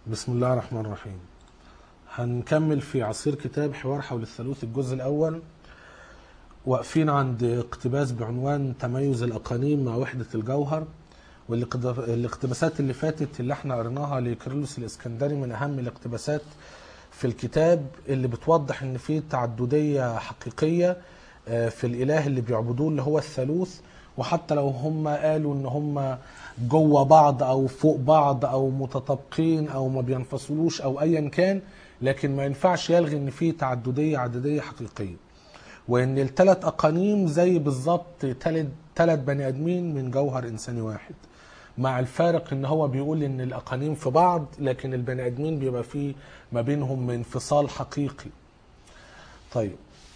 بسم الله الرحمن الرحيم هنكمل في عصير كتاب حوار حول الثالوث الجزء الأول واقفين عند اقتباس بعنوان تميز الأقانيم مع وحدة الجوهر والاقتباسات اللي فاتت اللي احنا قريناها لكيرلس الإسكندري من أهم الاقتباسات في الكتاب اللي بتوضح ان في تعددية حقيقية آه، في الإله اللي بيعبدوه اللي هو الثالوث وحتى لو هم قالوا ان هم جوه بعض او فوق بعض او متطابقين او ما بينفصلوش او ايا كان لكن ما ينفعش يلغي ان في تعدديه عدديه حقيقيه وان الثلاث اقانيم زي بالظبط ثلاث بني ادمين من جوهر انساني واحد مع الفارق ان هو بيقول ان الاقانيم في بعض لكن البني ادمين بيبقى فيه ما بينهم انفصال حقيقي طيب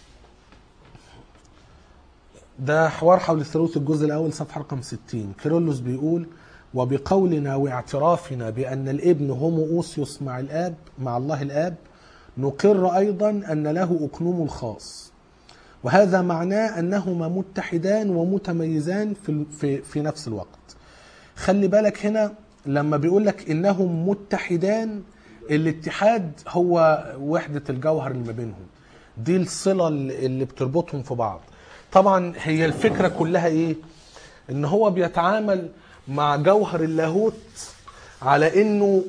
ده حوار حول الثالوث الجزء الاول صفحه رقم 60 كيرلس بيقول وبقولنا واعترافنا بان الابن هومووسيوس مع الاب مع الله الاب نقر ايضا ان له اقنوم الخاص وهذا معناه انهما متحدان ومتميزان في في في نفس الوقت خلي بالك هنا لما بيقول لك انهم متحدان الاتحاد هو وحده الجوهر اللي ما بينهم دي الصله اللي بتربطهم في بعض طبعا هي الفكره كلها ايه ان هو بيتعامل مع جوهر اللاهوت على انه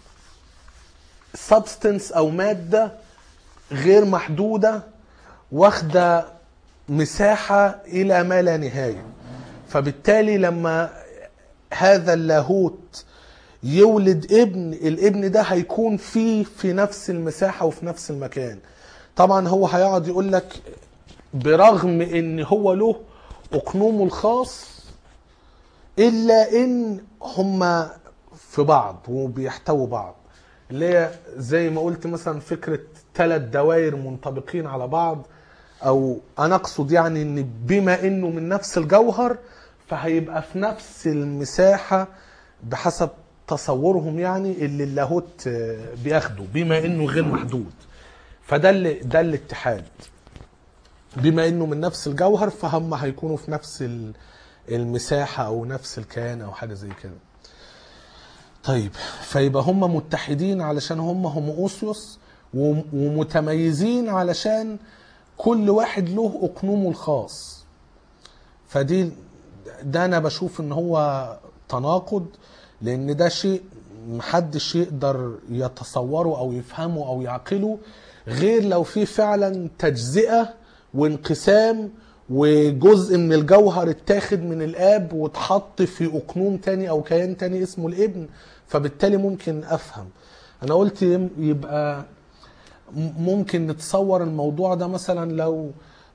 سبستنس او ماده غير محدوده واخده مساحه الى ما لا نهايه فبالتالي لما هذا اللاهوت يولد ابن الابن ده هيكون فيه في نفس المساحه وفي نفس المكان طبعا هو هيقعد يقول لك برغم ان هو له اقنومه الخاص الا ان هما في بعض وبيحتووا بعض اللي هي زي ما قلت مثلا فكره ثلاث دوائر منطبقين على بعض او انا اقصد يعني ان بما انه من نفس الجوهر فهيبقى في نفس المساحه بحسب تصورهم يعني اللي اللاهوت بياخده بما انه غير محدود فده اللي ده الاتحاد بما انه من نفس الجوهر فهم هيكونوا في نفس المساحه او نفس الكيان او حاجه زي كده طيب فيبقى هم متحدين علشان هم هوموسيوس ومتميزين علشان كل واحد له اقنومه الخاص فدي ده انا بشوف ان هو تناقض لان ده شيء محدش يقدر يتصوره او يفهمه او يعقله غير لو في فعلا تجزئه وانقسام وجزء من الجوهر اتاخد من الاب واتحط في اقنوم تاني او كيان تاني اسمه الابن فبالتالي ممكن افهم انا قلت يبقى ممكن نتصور الموضوع ده مثلا لو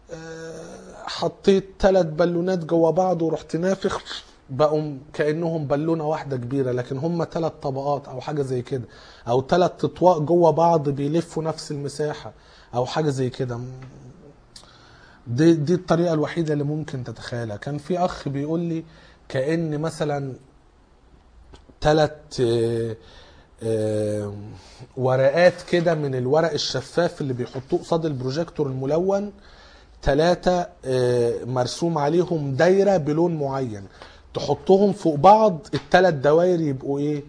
حطيت ثلاث بالونات جوا بعض ورحت نافخ بقوا كانهم بالونه واحده كبيره لكن هم ثلاث طبقات او حاجه زي كده او ثلاث اطواق جوا بعض بيلفوا نفس المساحه او حاجه زي كده دي دي الطريقه الوحيده اللي ممكن تتخيلها كان في اخ بيقول لي كان مثلا ثلاث ورقات كده من الورق الشفاف اللي بيحطوه قصاد البروجيكتور الملون ثلاثة مرسوم عليهم دايرة بلون معين تحطهم فوق بعض الثلاث دوائر يبقوا ايه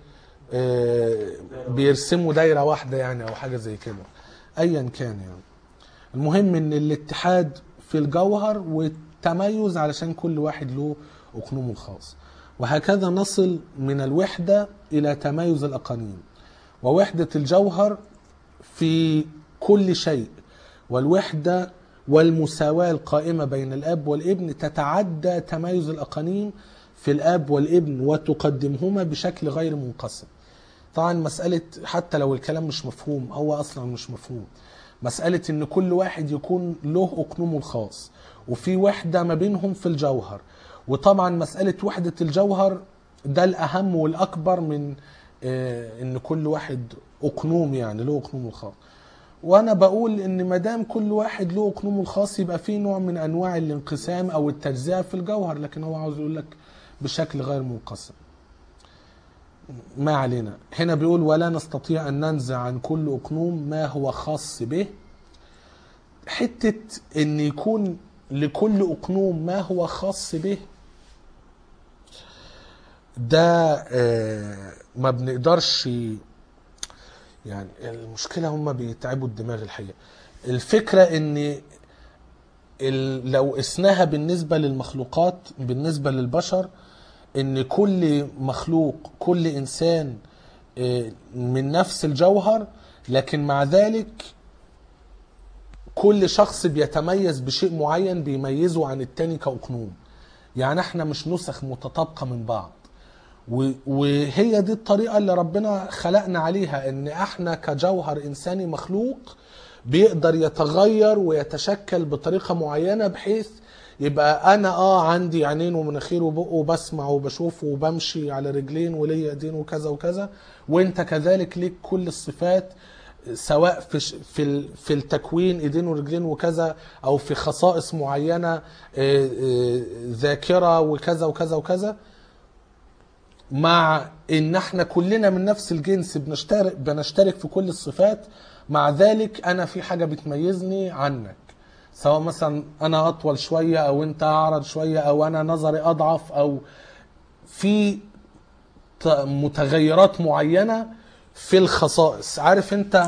بيرسموا دايرة واحدة يعني او حاجة زي كده ايا كان يعني المهم ان الاتحاد في الجوهر والتميز علشان كل واحد له اقنومه الخاص وهكذا نصل من الوحدة إلى تميز الأقانيم ووحدة الجوهر في كل شيء والوحدة والمساواة القائمة بين الأب والابن تتعدى تميز الأقانيم في الأب والابن وتقدمهما بشكل غير منقسم طبعا مسألة حتى لو الكلام مش مفهوم هو أصلا مش مفهوم مسألة إن كل واحد يكون له أقنومه الخاص وفي وحدة ما بينهم في الجوهر وطبعا مسألة وحدة الجوهر ده الأهم والأكبر من إن كل واحد أقنوم يعني له أقنومه الخاص وأنا بقول إن ما دام كل واحد له أقنومه الخاص يبقى في نوع من أنواع الانقسام أو التجزئة في الجوهر لكن هو عاوز يقول لك بشكل غير منقسم ما علينا هنا بيقول ولا نستطيع أن ننزع عن كل أقنوم ما هو خاص به حتة أن يكون لكل أقنوم ما هو خاص به ده ما بنقدرش يعني المشكله هم بيتعبوا الدماغ الحقيقه الفكره ان ال- لو قسناها بالنسبه للمخلوقات بالنسبه للبشر ان كل مخلوق كل انسان آه، من نفس الجوهر لكن مع ذلك كل شخص بيتميز بشيء معين بيميزه عن التاني كأقنوم يعني احنا مش نسخ متطابقة من بعض و- وهي دي الطريقة اللي ربنا خلقنا عليها ان احنا كجوهر انساني مخلوق بيقدر يتغير ويتشكل بطريقة معينة بحيث يبقى انا اه عندي عينين ومناخير وبق وبسمع وبشوف وبمشي على رجلين وليا ايدين وكذا وكذا وانت كذلك ليك كل الصفات سواء في ش- في ال- في التكوين ايدين ورجلين وكذا او في خصائص معينه آه، آه، ذاكره وكذا وكذا وكذا مع ان احنا كلنا من نفس الجنس بنشترك بنشترك في كل الصفات مع ذلك انا في حاجه بتميزني عنك سواء مثلا انا اطول شويه او انت اعرض شويه او انا نظري اضعف او في ت- متغيرات معينه في الخصائص عارف انت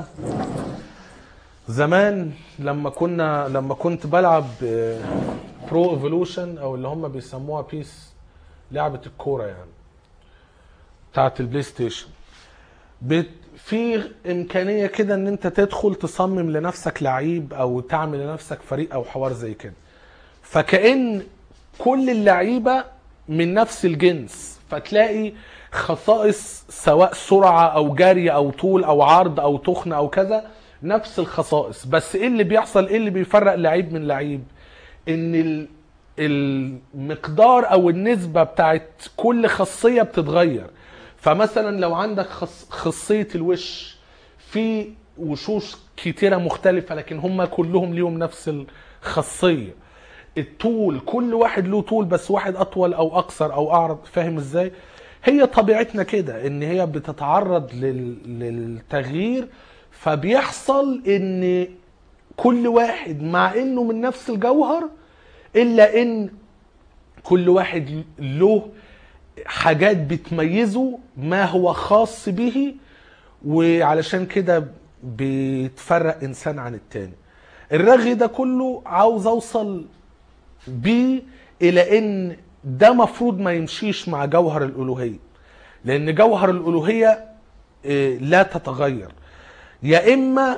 زمان لما كنا لما كنت بلعب برو ايفولوشن او اللي هم بيسموها بيس لعبه الكوره يعني بتاعت البلاي ستيشن بت في امكانيه كده ان انت تدخل تصمم لنفسك لعيب او تعمل لنفسك فريق او حوار زي كده فكأن كل اللعيبه من نفس الجنس فتلاقي خصائص سواء سرعه او جري او طول او عرض او تخن او كذا نفس الخصائص بس ايه اللي بيحصل ايه اللي بيفرق لعيب من لعيب ان ال- المقدار او النسبه بتاعت كل خاصيه بتتغير فمثلا لو عندك خص- خاصيه الوش في وشوش كتيره مختلفه لكن هم كلهم ليهم نفس الخاصيه الطول كل واحد له طول بس واحد اطول او اقصر او اعرض فاهم ازاي هي طبيعتنا كده ان هي بتتعرض لل... للتغيير فبيحصل ان كل واحد مع انه من نفس الجوهر الا ان كل واحد له حاجات بتميزه ما هو خاص به وعلشان كده بيتفرق انسان عن التاني الرغي ده كله عاوز اوصل بيه الى ان ده مفروض ما يمشيش مع جوهر الالوهيه لان جوهر الالوهيه آه، لا تتغير يا اما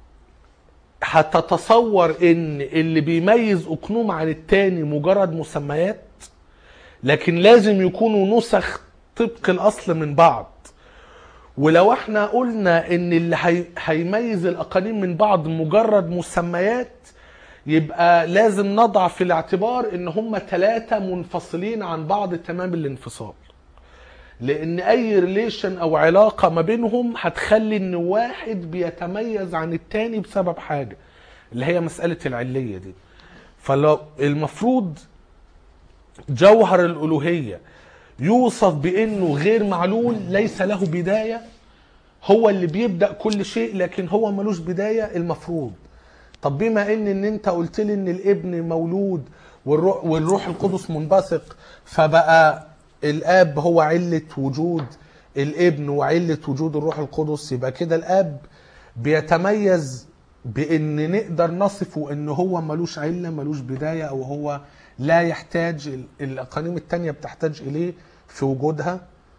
هتتصور ان اللي بيميز اقنوم عن التاني مجرد مسميات لكن لازم يكونوا نسخ طبق الاصل من بعض ولو احنا قلنا ان اللي هي- هيميز الاقانيم من بعض مجرد مسميات يبقى لازم نضع في الاعتبار ان هم ثلاثة منفصلين عن بعض تمام الانفصال لان اي ريليشن او علاقة ما بينهم هتخلي ان واحد بيتميز عن التاني بسبب حاجة اللي هي مسألة العلية دي فلو المفروض جوهر الألوهية يوصف بأنه غير معلول ليس له بداية هو اللي بيبدأ كل شيء لكن هو ملوش بداية المفروض طب بما ان ان انت قلت لي ان الابن مولود والروح, والروح القدس منبثق فبقى الاب هو علة وجود الابن وعلة وجود الروح القدس يبقى كده الاب بيتميز بان نقدر نصفه ان هو ملوش علة ملوش بداية او هو لا يحتاج ال- الاقانيم التانية بتحتاج اليه في وجودها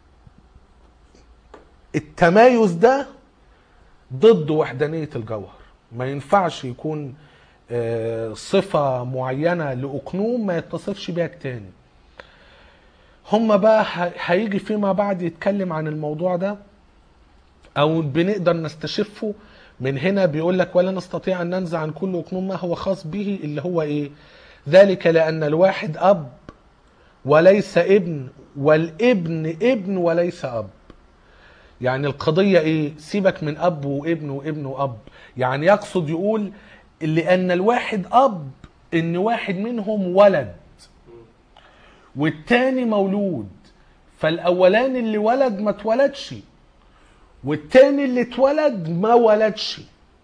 التمايز ده ضد وحدانية الجوهر ما ينفعش يكون آه، صفة معينة لأقنوم ما يتصفش بيها التاني هم بقى ه- هيجي فيما بعد يتكلم عن الموضوع ده او بنقدر نستشفه من هنا بيقول لك ولا نستطيع ان ننزع عن كل اقنوم ما هو خاص به اللي هو ايه ذلك لان الواحد اب وليس ابن والابن ابن وليس اب يعني القضية ايه سيبك من اب وابن وابن واب يعني يقصد يقول لان الواحد اب ان واحد منهم ولد والتاني مولود فالاولاني اللي ولد ما اتولدش والتاني اللي اتولد ما ولدش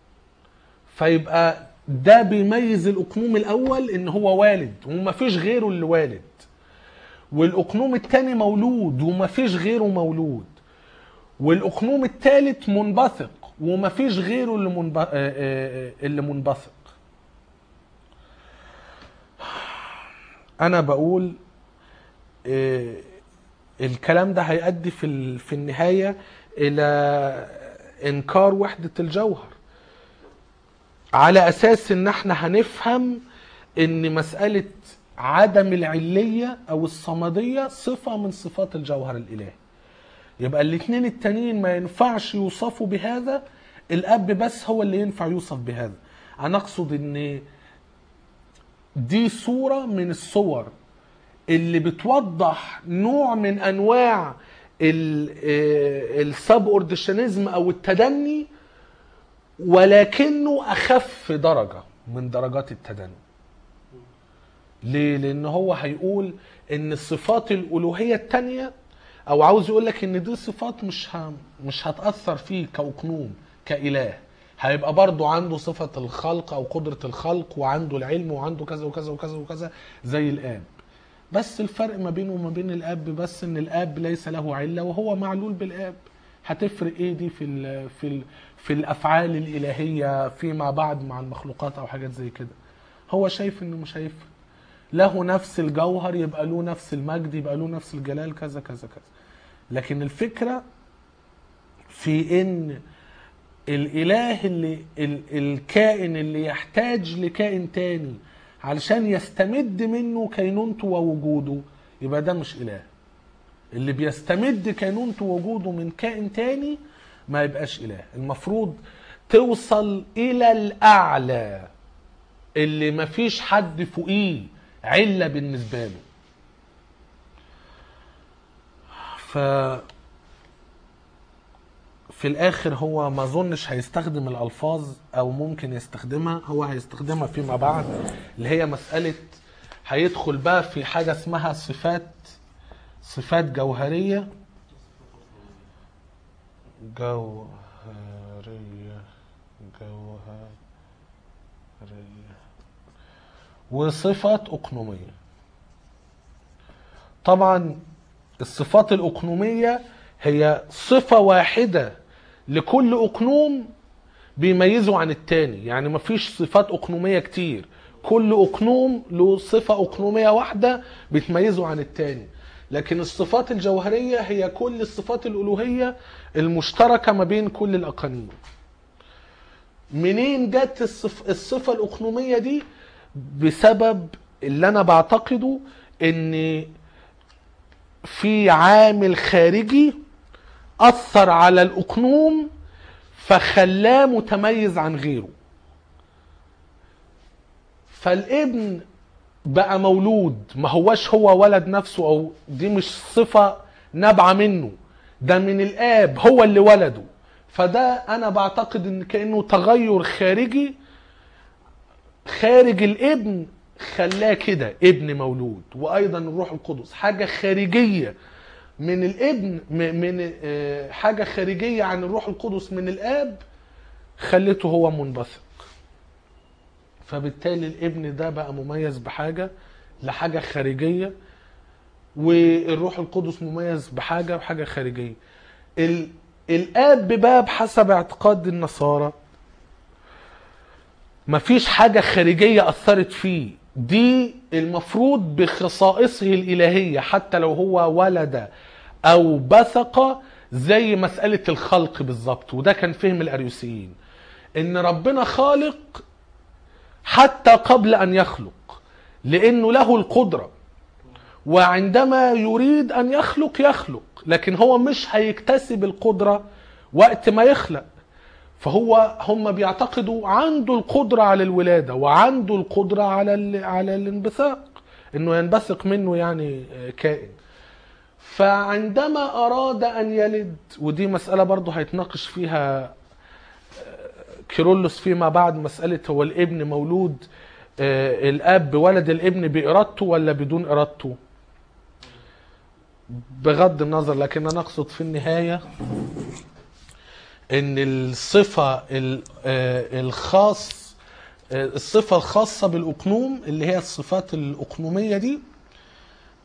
فيبقى ده بيميز الاقنوم الاول ان هو والد ومفيش غيره اللي والد والاقنوم التاني مولود ومفيش غيره مولود والاقنوم الثالث منبثق ومفيش غيره اللي منب... آه، آه، اللي منبثق انا بقول آه، الكلام ده هيؤدي في ال- في النهايه الى انكار وحده الجوهر على اساس ان احنا هنفهم ان مساله عدم العليه او الصمديه صفه من صفات الجوهر الالهي يبقى الاثنين التانيين ما ينفعش يوصفوا بهذا الاب بس هو اللي ينفع يوصف بهذا انا اقصد ان دي صوره من الصور اللي بتوضح نوع من انواع السب اورديشنزم او التدني ولكنه اخف درجه من درجات التدني ليه لان هو هيقول ان صفات الالوهيه التانية او عاوز يقول لك ان دي صفات مش ه... مش هتاثر فيه كاقنوم كاله هيبقى برضه عنده صفه الخلق او قدره الخلق وعنده العلم وعنده كذا وكذا وكذا وكذا زي الاب بس الفرق ما بينه وما بين الاب بس ان الاب ليس له عله وهو معلول بالاب هتفرق ايه دي في ال في ال في الافعال الالهيه فيما بعد مع المخلوقات او حاجات زي كده هو شايف انه مش هيفرق له نفس الجوهر يبقى له نفس المجد يبقى له نفس الجلال كذا كذا كذا لكن الفكره في ان الاله اللي ال الكائن اللي يحتاج لكائن تاني علشان يستمد منه كينونته ووجوده يبقى ده مش اله اللي بيستمد كينونته ووجوده من كائن تاني ما يبقاش اله المفروض توصل الى الاعلى اللي مفيش حد فوقيه علة بالنسبة له ف في الاخر هو ما اظنش هيستخدم الالفاظ او ممكن يستخدمها هو هيستخدمها فيما بعد اللي هي مسألة هيدخل بقى في حاجة اسمها صفات صفات جوهرية جوهرية جوهرية وصفة أقنومية طبعا الصفات الأقنومية هي صفة واحدة لكل أقنوم بيميزه عن التاني يعني مفيش صفات أقنومية كتير كل أقنوم له صفة أقنومية واحدة بتميزه عن التاني لكن الصفات الجوهرية هي كل الصفات الألوهية المشتركة ما بين كل الأقانيم منين جت الصف الصفة الأقنومية دي بسبب اللي أنا بعتقده إن في عامل خارجي أثر على الأقنوم فخلاه متميز عن غيره فالابن بقى مولود ما هوش هو ولد نفسه او دي مش صفة نابعة منه ده من الاب هو اللي ولده فده انا بعتقد ان كانه تغير خارجي خارج الابن خلاه كده ابن مولود وايضا الروح القدس حاجه خارجيه من الابن من حاجه خارجيه عن الروح القدس من الاب خلته هو منبثق فبالتالي الابن ده بقى مميز بحاجه لحاجه خارجيه والروح القدس مميز بحاجه وحاجه خارجيه ال... الاب بقى بحسب اعتقاد النصارى مفيش حاجة خارجية أثرت فيه دي المفروض بخصائصه الإلهية حتى لو هو ولد أو بثق زي مسألة الخلق بالظبط وده كان فهم الأريوسيين إن ربنا خالق حتى قبل أن يخلق لأنه له القدرة وعندما يريد أن يخلق يخلق لكن هو مش هيكتسب القدرة وقت ما يخلق فهو هم بيعتقدوا عنده القدرة على الولادة وعنده القدرة على على الانبثاق انه ينبثق منه يعني كائن فعندما اراد ان يلد ودي مسألة برضه هيتناقش فيها كيرلس فيما بعد مسألة هو الابن مولود الاب ولد الابن بارادته ولا بدون ارادته بغض النظر لكن انا اقصد في النهايه ان الصفه الخاص الصفه الخاصه بالاقنوم اللي هي الصفات الاقنوميه دي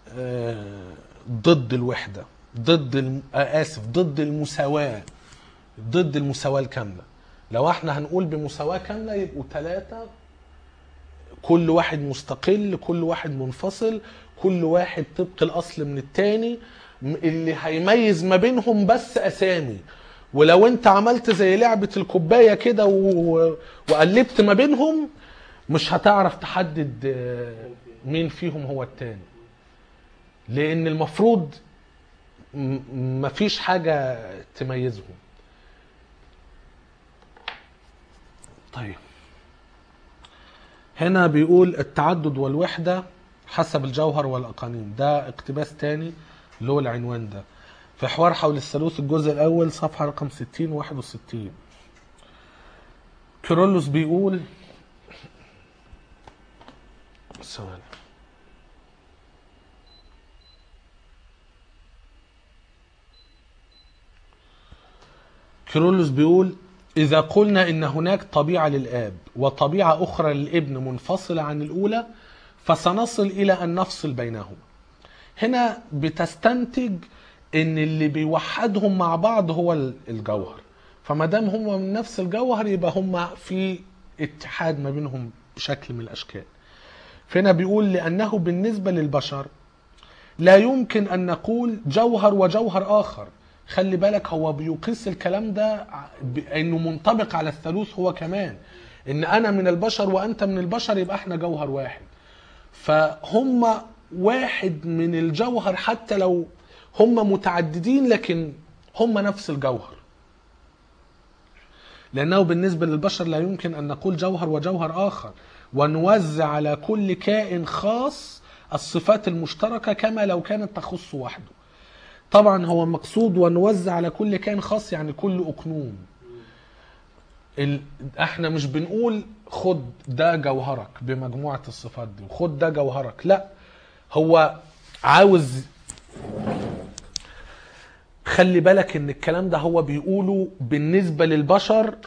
ضد الوحده ضد اسف ضد المساواه ضد المساواة الكاملة لو احنا هنقول بمساواة كاملة يبقوا ثلاثة كل واحد مستقل كل واحد منفصل كل واحد طبق الأصل من التاني م- اللي هيميز ما بينهم بس أسامي ولو انت عملت زي لعبة الكوباية كده و... وقلبت ما بينهم مش هتعرف تحدد آه، مين فيهم هو التاني لان المفروض م- مفيش حاجة تميزهم طيب هنا بيقول التعدد والوحدة حسب الجوهر والأقانيم ده اقتباس تاني اللي هو العنوان ده في حوار حول الثالوث الجزء الأول صفحة رقم 60 و 61 كيرلس بيقول ثواني كيرلس بيقول إذا قلنا إن هناك طبيعة للآب وطبيعة أخرى للابن منفصلة عن الأولى فسنصل إلى أن نفصل بينهما هنا بتستنتج ان اللي بيوحدهم مع بعض هو ال- الجوهر فما دام هم من نفس الجوهر يبقى هم في اتحاد ما بينهم بشكل من الاشكال فهنا بيقول لانه بالنسبه للبشر لا يمكن ان نقول جوهر وجوهر اخر خلي بالك هو بيقيس الكلام ده ع- بانه منطبق على الثالوث هو كمان ان انا من البشر وانت من البشر يبقى احنا جوهر واحد فهم واحد من الجوهر حتى لو هم متعددين لكن هم نفس الجوهر لأنه بالنسبة للبشر لا يمكن أن نقول جوهر وجوهر آخر ونوزع على كل كائن خاص الصفات المشتركة كما لو كانت تخص وحده طبعا هو مقصود ونوزع على كل كائن خاص يعني كل أقنوم ال... احنا مش بنقول خد ده جوهرك بمجموعة الصفات دي وخد ده جوهرك لا هو عاوز خلي بالك ان الكلام ده هو بيقوله بالنسبة للبشر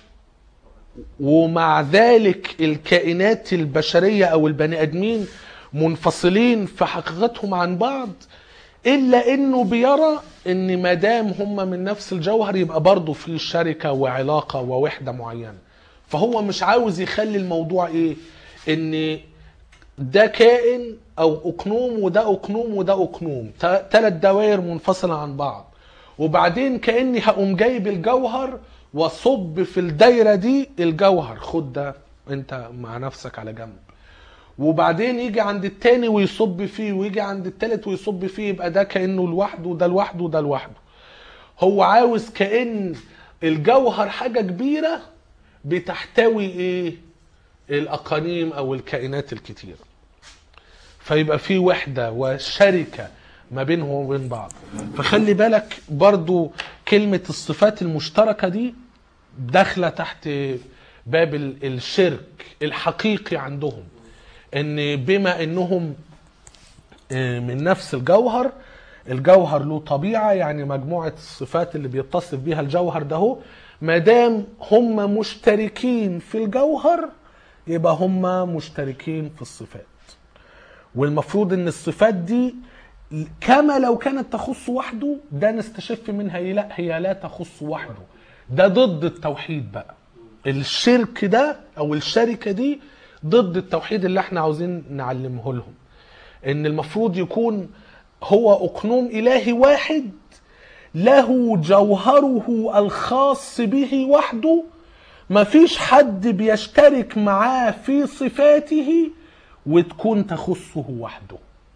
ومع ذلك الكائنات البشرية او البني ادمين منفصلين في حقيقتهم عن بعض الا انه بيرى ان ما دام هم من نفس الجوهر يبقى برضه في شركة وعلاقة ووحدة معينة فهو مش عاوز يخلي الموضوع ايه ان ده كائن او اقنوم وده اقنوم وده اقنوم ثلاث دوائر منفصلة عن بعض وبعدين كاني هقوم جايب الجوهر واصب في الدايره دي الجوهر خد ده انت مع نفسك على جنب وبعدين يجي عند التاني ويصب فيه ويجي عند التالت ويصب فيه يبقى ده كانه لوحده وده لوحده وده لوحده هو عاوز كان الجوهر حاجه كبيره بتحتوي ايه الاقانيم او الكائنات الكتيره فيبقى في وحده وشركه ما بينهم وبين بعض فخلي بالك برضو كلمة الصفات المشتركة دي داخلة تحت باب ال- الشرك الحقيقي عندهم ان بما انهم آه، من نفس الجوهر الجوهر له طبيعة يعني مجموعة الصفات اللي بيتصف بيها الجوهر ده هو ما دام هم مشتركين في الجوهر يبقى هم مشتركين في الصفات والمفروض ان الصفات دي كما لو كانت تخص وحده ده نستشف منها ايه لا هي لا تخص وحده ده ضد التوحيد بقى الشرك ده او الشركه دي ضد التوحيد اللي احنا عاوزين نعلمه لهم ان المفروض يكون هو اقنوم الهي واحد له جوهره الخاص به وحده مفيش حد بيشترك معاه في صفاته وتكون تخصه وحده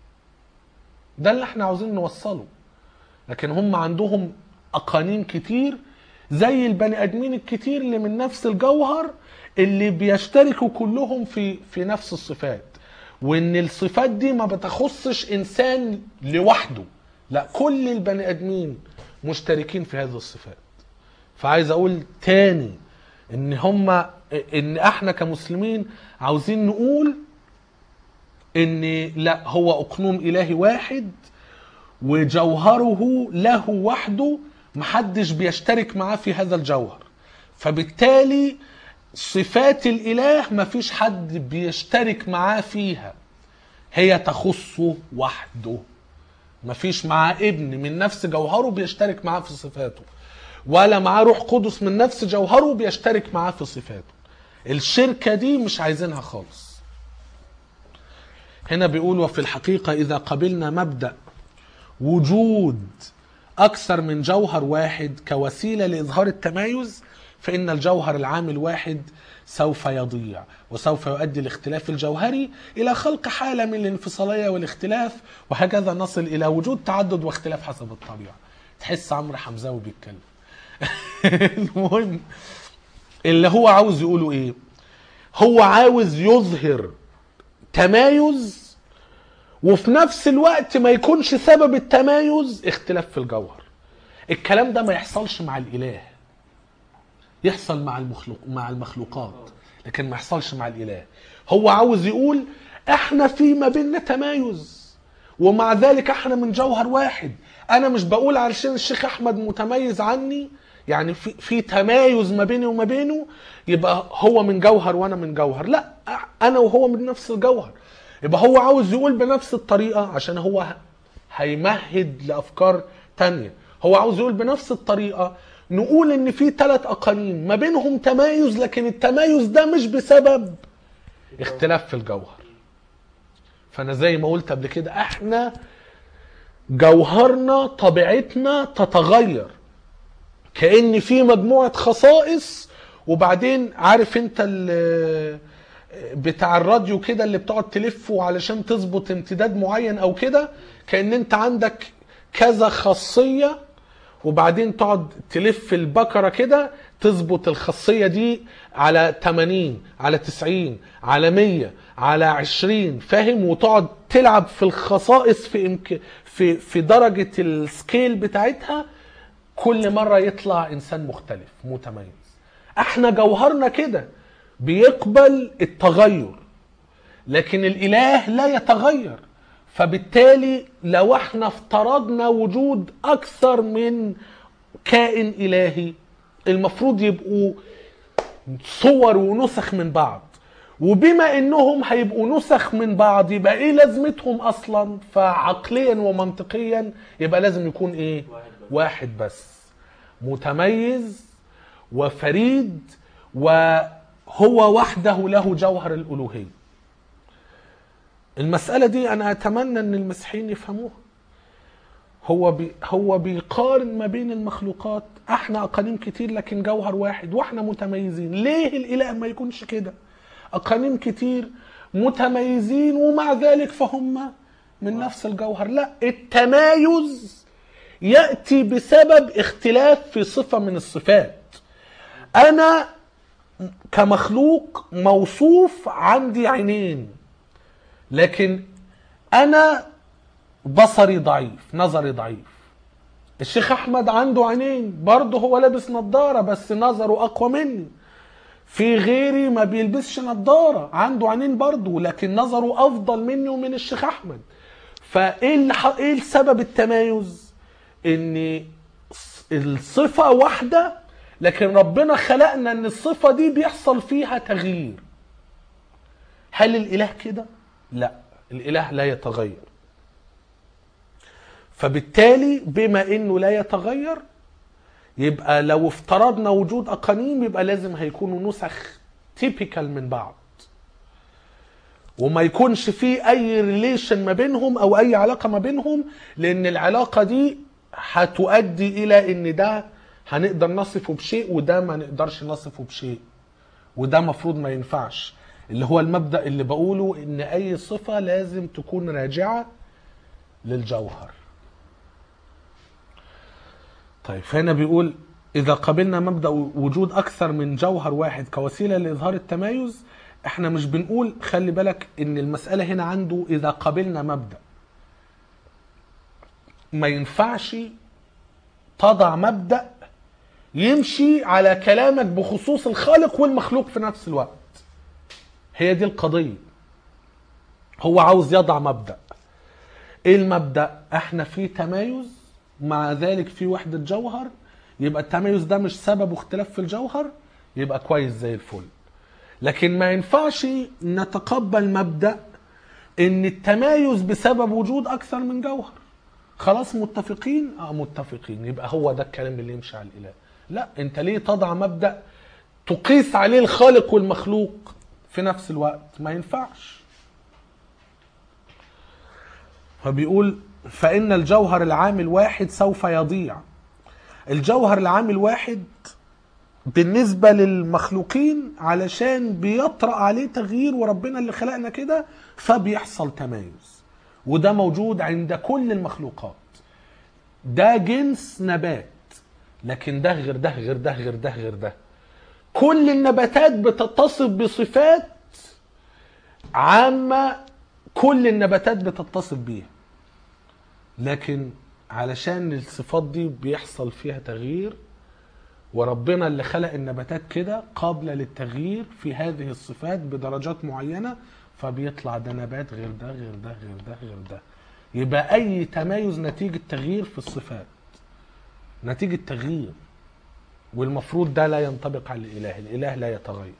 ده اللي احنا عاوزين نوصله لكن هم عندهم اقانيم كتير زي البني ادمين الكتير اللي من نفس الجوهر اللي بيشتركوا كلهم في في نفس الصفات وان الصفات دي ما بتخصش انسان لوحده لا كل البني ادمين مشتركين في هذه الصفات فعايز اقول تاني ان هم ان احنا كمسلمين عاوزين نقول ان لا هو اقنوم الهي واحد وجوهره له وحده محدش بيشترك معاه في هذا الجوهر فبالتالي صفات الاله مفيش حد بيشترك معاه فيها هي تخصه وحده مفيش معاه ابن من نفس جوهره بيشترك معاه في صفاته ولا معاه روح قدس من نفس جوهره بيشترك معاه في صفاته الشركة دي مش عايزينها خالص هنا بيقول وفي الحقيقة إذا قبلنا مبدأ وجود أكثر من جوهر واحد كوسيلة لإظهار التمايز فإن الجوهر العام الواحد سوف يضيع وسوف يؤدي الاختلاف الجوهري إلى خلق حالة من الانفصالية والاختلاف وهكذا نصل إلى وجود تعدد واختلاف حسب الطبيعة تحس عمرو حمزاوي بيتكلم المهم اللي هو عاوز يقوله ايه هو عاوز يظهر تمايز وفي نفس الوقت ما يكونش سبب التمايز اختلاف في الجوهر الكلام ده ما يحصلش مع الاله يحصل مع المخلوق مع المخلوقات لكن ما يحصلش مع الاله هو عاوز يقول احنا في ما بيننا تمايز ومع ذلك احنا من جوهر واحد انا مش بقول علشان الشيخ احمد متميز عني يعني في في تمايز ما بيني وما بينه يبقى هو من جوهر وانا من جوهر لا انا وهو من نفس الجوهر يبقى هو عاوز يقول بنفس الطريقه عشان هو هيمهد لافكار تانية هو عاوز يقول بنفس الطريقه نقول ان في ثلاث اقانيم ما بينهم تمايز لكن التمايز ده مش بسبب اختلاف في الجوهر فانا زي ما قلت قبل كده احنا جوهرنا طبيعتنا تتغير كأن في مجموعة خصائص وبعدين عارف انت ال- بتاع الراديو كده اللي بتقعد تلفه علشان تظبط امتداد معين او كده كأن انت عندك كذا خاصية وبعدين تقعد تلف البكرة كده تظبط الخاصية دي على 80 على 90 على 100 على 20 فاهم وتقعد تلعب في الخصائص في إمك... في في درجة السكيل بتاعتها كل مرة يطلع إنسان مختلف متميز احنا جوهرنا كده بيقبل التغير لكن الإله لا يتغير فبالتالي لو احنا افترضنا وجود أكثر من كائن إلهي المفروض يبقوا صور ونسخ من بعض وبما انهم هيبقوا نسخ من بعض يبقى ايه لازمتهم اصلا فعقليا ومنطقيا يبقى لازم يكون ايه واحد بس متميز وفريد وهو وحده له جوهر الالوهيه المساله دي انا اتمنى ان المسيحيين يفهموها هو بي هو بيقارن ما بين المخلوقات احنا اقانيم كتير لكن جوهر واحد واحنا متميزين ليه الاله ما يكونش كده اقانيم كتير متميزين ومع ذلك فهم من نفس الجوهر لا التمايز ياتي بسبب اختلاف في صفه من الصفات انا كمخلوق موصوف عندي عينين لكن انا بصري ضعيف نظري ضعيف الشيخ احمد عنده عينين برضه هو لابس نظاره بس نظره اقوى مني في غيري ما بيلبسش نظاره عنده عينين برضه لكن نظره افضل مني ومن الشيخ احمد فايه اللي ح... ايه السبب التمايز ان الصفه واحده لكن ربنا خلقنا ان الصفه دي بيحصل فيها تغيير هل الاله كده لا الاله لا يتغير فبالتالي بما انه لا يتغير يبقى لو افترضنا وجود اقانيم يبقى لازم هيكونوا نسخ تيبيكال من بعض وما يكونش في اي ريليشن ما بينهم او اي علاقه ما بينهم لان العلاقه دي هتؤدي الى ان ده هنقدر نصفه بشيء وده ما نقدرش نصفه بشيء وده مفروض ما ينفعش اللي هو المبدا اللي بقوله ان اي صفه لازم تكون راجعه للجوهر طيب فهنا بيقول إذا قبلنا مبدأ وجود أكثر من جوهر واحد كوسيلة لإظهار التمايز احنا مش بنقول خلي بالك ان المسألة هنا عنده إذا قبلنا مبدأ ما ينفعش تضع مبدأ يمشي على كلامك بخصوص الخالق والمخلوق في نفس الوقت هي دي القضية هو عاوز يضع مبدأ ايه المبدأ احنا في تمايز مع ذلك في وحدة جوهر يبقى التميز ده مش سبب اختلاف في الجوهر يبقى كويس زي الفل لكن ما ينفعش نتقبل مبدأ ان التمايز بسبب وجود اكثر من جوهر خلاص متفقين اه متفقين يبقى هو ده الكلام اللي يمشي على الاله لا انت ليه تضع مبدا تقيس عليه الخالق والمخلوق في نفس الوقت ما ينفعش فبيقول فان الجوهر العام الواحد سوف يضيع الجوهر العام الواحد بالنسبه للمخلوقين علشان بيطرأ عليه تغيير وربنا اللي خلقنا كده فبيحصل تمايز وده موجود عند كل المخلوقات ده جنس نبات لكن ده غير ده غير ده غير ده غير ده كل النباتات بتتصف بصفات عامة كل النباتات بتتصف بيها لكن علشان الصفات دي بيحصل فيها تغيير وربنا اللي خلق النباتات كده قابلة للتغيير في هذه الصفات بدرجات معينة فبيطلع ده نبات غير ده غير ده غير ده غير ده يبقى أي تمايز نتيجة تغيير في الصفات نتيجة تغيير والمفروض ده لا ينطبق على الإله الإله لا يتغير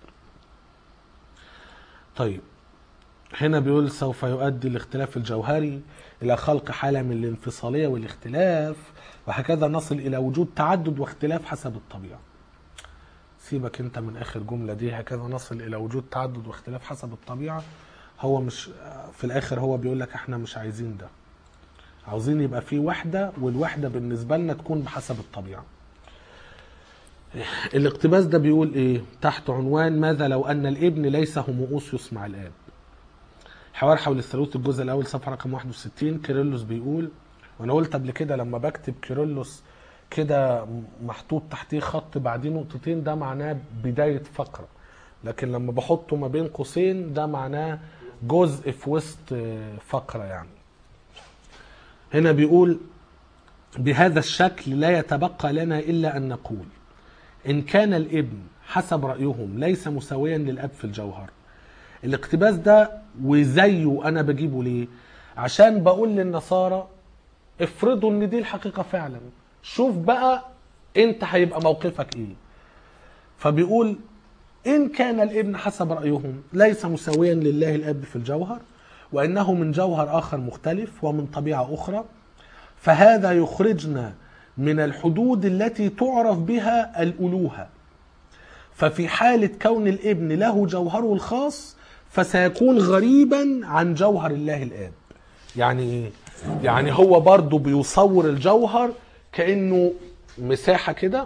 طيب هنا بيقول سوف يؤدي الاختلاف الجوهري إلى خلق حالة من الانفصالية والاختلاف وهكذا نصل إلى وجود تعدد واختلاف حسب الطبيعة سيبك انت من اخر جملة دي هكذا نصل الى وجود تعدد واختلاف حسب الطبيعة هو مش في الاخر هو بيقول لك احنا مش عايزين ده عاوزين يبقى في وحدة والوحدة بالنسبة لنا تكون بحسب الطبيعة الاقتباس ده بيقول ايه تحت عنوان ماذا لو ان الابن ليس هوموؤوسيوس مع الاب حوار حول الثالوث الجزء الاول صفحه رقم 61 كيرلس بيقول وانا قلت قبل كده لما بكتب كيرلس كده محطوط تحتيه خط بعديه نقطتين ده معناه بدايه فقره لكن لما بحطه ما بين قوسين ده معناه جزء في وسط فقره يعني هنا بيقول بهذا الشكل لا يتبقى لنا الا ان نقول ان كان الابن حسب رايهم ليس مساويا للاب في الجوهر الاقتباس ده وزيه انا بجيبه ليه عشان بقول للنصارى افرضوا ان دي الحقيقه فعلا شوف بقى انت هيبقى موقفك ايه فبيقول ان كان الابن حسب رايهم ليس مساويا لله الاب في الجوهر وانه من جوهر اخر مختلف ومن طبيعه اخرى فهذا يخرجنا من الحدود التي تعرف بها الالوهه ففي حاله كون الابن له جوهره الخاص فسيكون غريبا عن جوهر الله الاب يعني ايه يعني هو برضه بيصور الجوهر كانه مساحه كده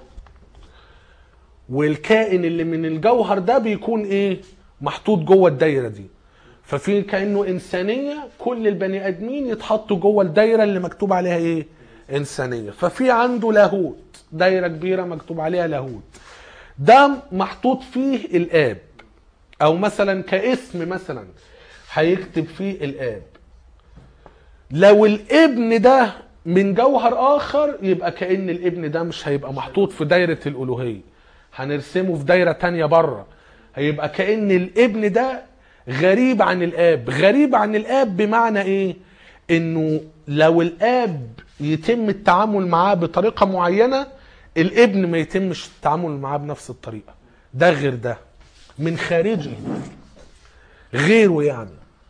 والكائن اللي من الجوهر ده بيكون ايه محطوط جوه الدايره دي ففي كانه انسانيه كل البني ادمين يتحطوا جوه الدايره اللي مكتوب عليها ايه انسانيه ففي عنده لاهوت دايره كبيره مكتوب عليها لاهوت ده محطوط فيه الاب او مثلا كاسم مثلا هيكتب فيه الاب لو الابن ده من جوهر اخر يبقى كأن الابن ده مش هيبقى محطوط في دايرة الالوهية هنرسمه في دايرة تانية بره هيبقى كأن الابن ده غريب عن الاب غريب عن الاب بمعنى ايه انه لو الاب يتم التعامل معاه بطريقة معينة الابن ما يتمش التعامل معاه بنفس الطريقة ده غير ده من خارجه غيره يعني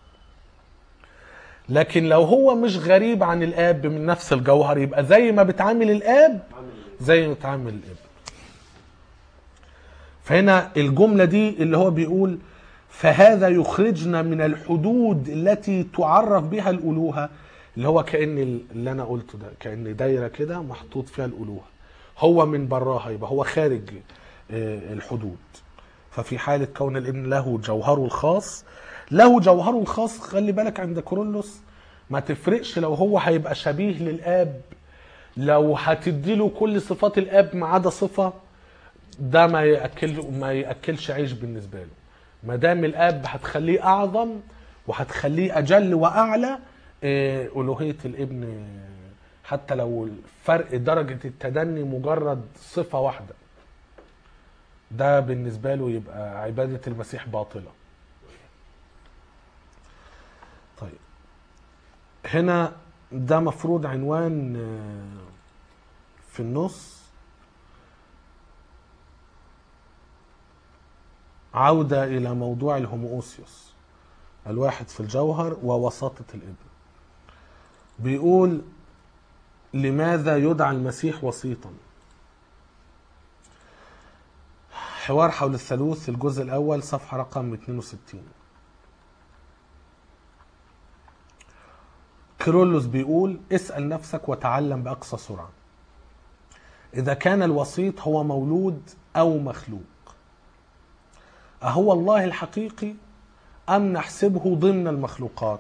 لكن لو هو مش غريب عن الاب من نفس الجوهر يبقى زي ما بتعامل الاب زي ما بتعامل الابن فهنا الجملة دي اللي هو بيقول فهذا يخرجنا من الحدود التي تعرف بها الألوهة اللي هو كأن اللي أنا قلته ده كأن دايرة كده محطوط فيها الألوهة هو من براها يبقى هو خارج الحدود ففي حالة كون الابن له جوهره الخاص له جوهره الخاص خلي بالك عند كورولوس ما تفرقش لو هو هيبقى شبيه للاب لو هتديله كل صفات الاب ما عدا صفه ده ما ياكل ما ياكلش عيش بالنسبه له ما دام الاب هتخليه اعظم وهتخليه اجل واعلى الوهيه الابن حتى لو فرق درجه التدني مجرد صفه واحده ده بالنسبه له يبقى عباده المسيح باطله طيب هنا ده مفروض عنوان في النص عودة إلى موضوع الهوموسيوس الواحد في الجوهر ووساطة الابن بيقول لماذا يدعى المسيح وسيطا حوار حول الثالوث الجزء الأول صفحة رقم 62 كيرلس بيقول اسأل نفسك وتعلم بأقصى سرعة إذا كان الوسيط هو مولود أو مخلوق أهو الله الحقيقي أم نحسبه ضمن المخلوقات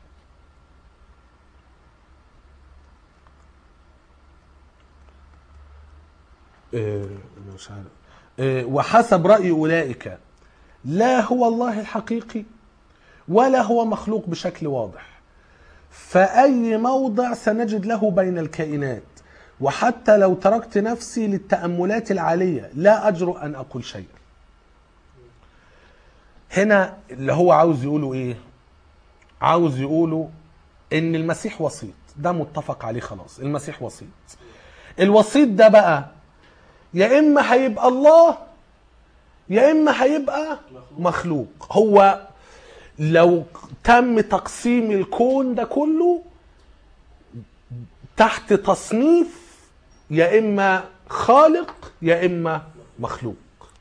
إيه، أنا مش عارف. إيه، وحسب رأي أولئك لا هو الله الحقيقي ولا هو مخلوق بشكل واضح فأي موضع سنجد له بين الكائنات وحتى لو تركت نفسي للتأملات العالية لا أجرؤ أن أقول شيئا هنا اللي هو عاوز يقوله إيه عاوز يقوله إن المسيح وسيط ده متفق عليه خلاص المسيح وسيط الوسيط ده بقى يا إما هيبقى الله يا إما هيبقى مخلوق هو لو تم تقسيم الكون ده كله تحت تصنيف يا اما خالق يا اما مخلوق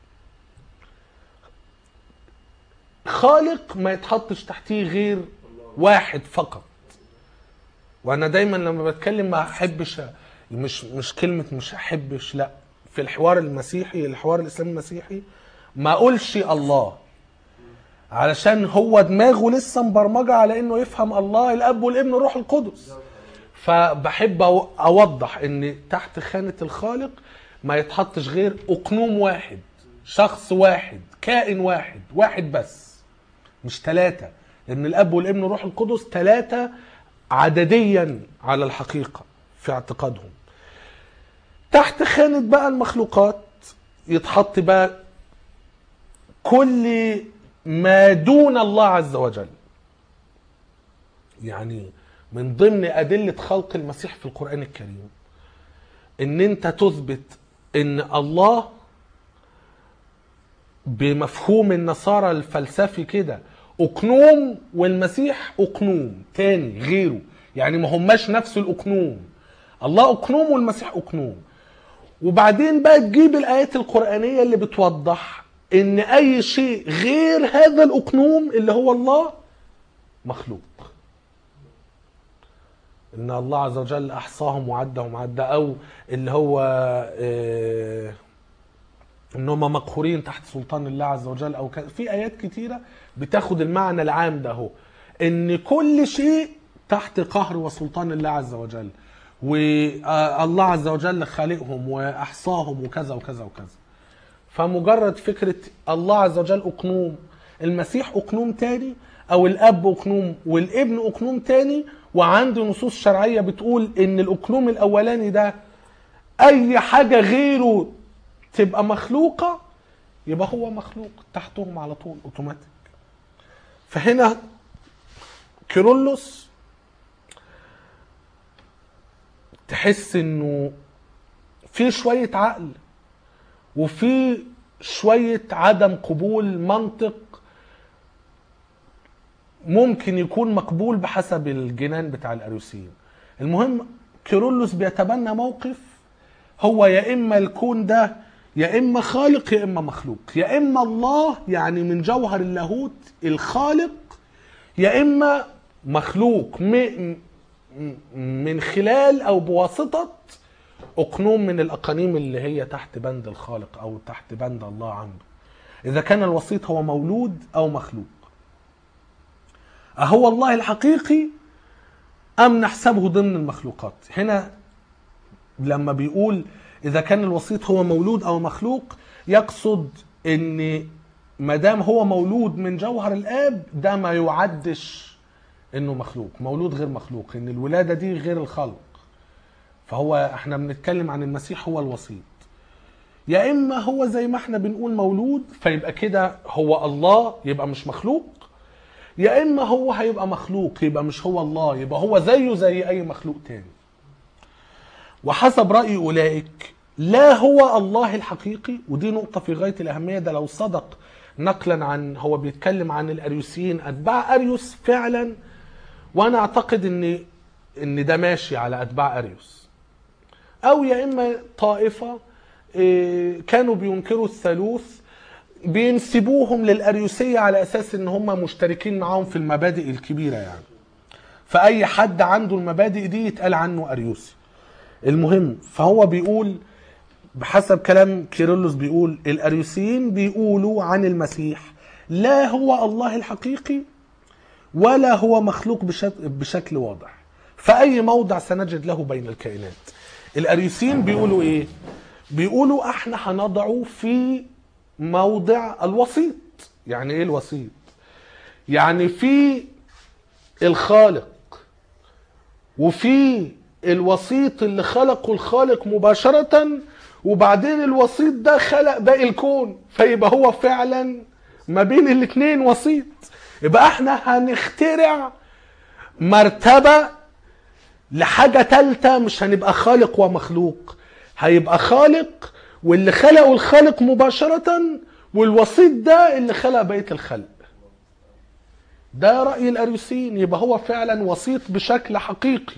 خالق ما يتحطش تحتيه غير واحد فقط وانا دايما لما بتكلم ما احبش مش مش كلمه مش احبش لا في الحوار المسيحي الحوار الاسلامي المسيحي ما اقولش الله علشان هو دماغه لسه مبرمجه على انه يفهم الله الاب والابن والروح القدس فبحب أو- اوضح ان تحت خانه الخالق ما يتحطش غير اقنوم واحد شخص واحد كائن واحد واحد بس مش ثلاثه لان الاب والابن والروح القدس ثلاثه عدديا على الحقيقه في اعتقادهم تحت خانه بقى المخلوقات يتحط بقى كل ما دون الله عز وجل يعني من ضمن أدلة خلق المسيح في القرآن الكريم إن أنت تثبت إن الله بمفهوم النصارى الفلسفي كده أقنوم والمسيح أقنوم تاني غيره يعني ما هماش نفس الأقنوم الله أقنوم والمسيح أقنوم وبعدين بقى تجيب الآيات القرآنية اللي بتوضح إن أي شيء غير هذا الأقنوم اللي هو الله مخلوق ان الله عز وجل احصاهم وعدهم عدا او اللي هو آه، ان هم مقهورين تحت سلطان الله عز وجل او كذا في ايات كتيره بتاخد المعنى العام ده هو ان كل شيء تحت قهر وسلطان الله عز وجل والله عز وجل خالقهم واحصاهم وكذا وكذا وكذا فمجرد فكرة الله عز وجل أقنوم المسيح أقنوم تاني أو الأب أقنوم والابن أقنوم تاني وعنده نصوص شرعية بتقول إن الأقنوم الأولاني ده أي حاجة غيره تبقى مخلوقة يبقى هو مخلوق تحتهم على طول أوتوماتيك فهنا كيرلس تحس إنه في شوية عقل وفي شوية عدم قبول منطق ممكن يكون مقبول بحسب الجنان بتاع الأريوسيين المهم كيرلس بيتبنى موقف هو يا إما الكون ده يا إما خالق يا إما مخلوق يا إما الله يعني من جوهر اللاهوت الخالق يا إما مخلوق م- م- من خلال أو بواسطة أقنوم من الأقانيم اللي هي تحت بند الخالق أو تحت بند الله عنده إذا كان الوسيط هو مولود أو مخلوق أهو الله الحقيقي أم نحسبه ضمن المخلوقات هنا لما بيقول إذا كان الوسيط هو مولود أو مخلوق يقصد إن ما دام هو مولود من جوهر الآب ده ما يعدش إنه مخلوق مولود غير مخلوق إن الولادة دي غير الخلق فهو احنا بنتكلم عن المسيح هو الوسيط يا اما هو زي ما احنا بنقول مولود فيبقى كده هو الله يبقى مش مخلوق يا اما هو هيبقى مخلوق يبقى مش هو الله يبقى هو زيه زي اي مخلوق تاني وحسب راي اولئك لا هو الله الحقيقي ودي نقطه في غايه الاهميه ده لو صدق نقلا عن هو بيتكلم عن الاريوسيين اتباع اريوس فعلا وانا اعتقد ان ان ده ماشي على اتباع اريوس او يا اما طائفه إيه، كانوا بينكروا الثالوث بينسبوهم للأريوسية على أساس إن هم مشتركين معاهم في المبادئ الكبيرة يعني فأي حد عنده المبادئ دي يتقال عنه أريوسي المهم فهو بيقول بحسب كلام كيرلس بيقول الأريوسيين بيقولوا عن المسيح لا هو الله الحقيقي ولا هو مخلوق بشك- بشكل واضح فأي موضع سنجد له بين الكائنات الأريوسيين بيقولوا إيه بيقولوا احنا هنضعه في موضع الوسيط يعني ايه الوسيط يعني في الخالق وفي الوسيط اللي خلقه الخالق مباشرة وبعدين الوسيط ده خلق باقي الكون فيبقى هو فعلا ما بين الاتنين وسيط يبقى احنا هنخترع مرتبة لحاجة تالتة مش هنبقى خالق ومخلوق هيبقى خالق واللي خلقه الخالق مباشرة والوسيط ده اللي خلق بقية الخلق ده رأي الأريوسيين يبقى هو فعلا وسيط بشكل حقيقي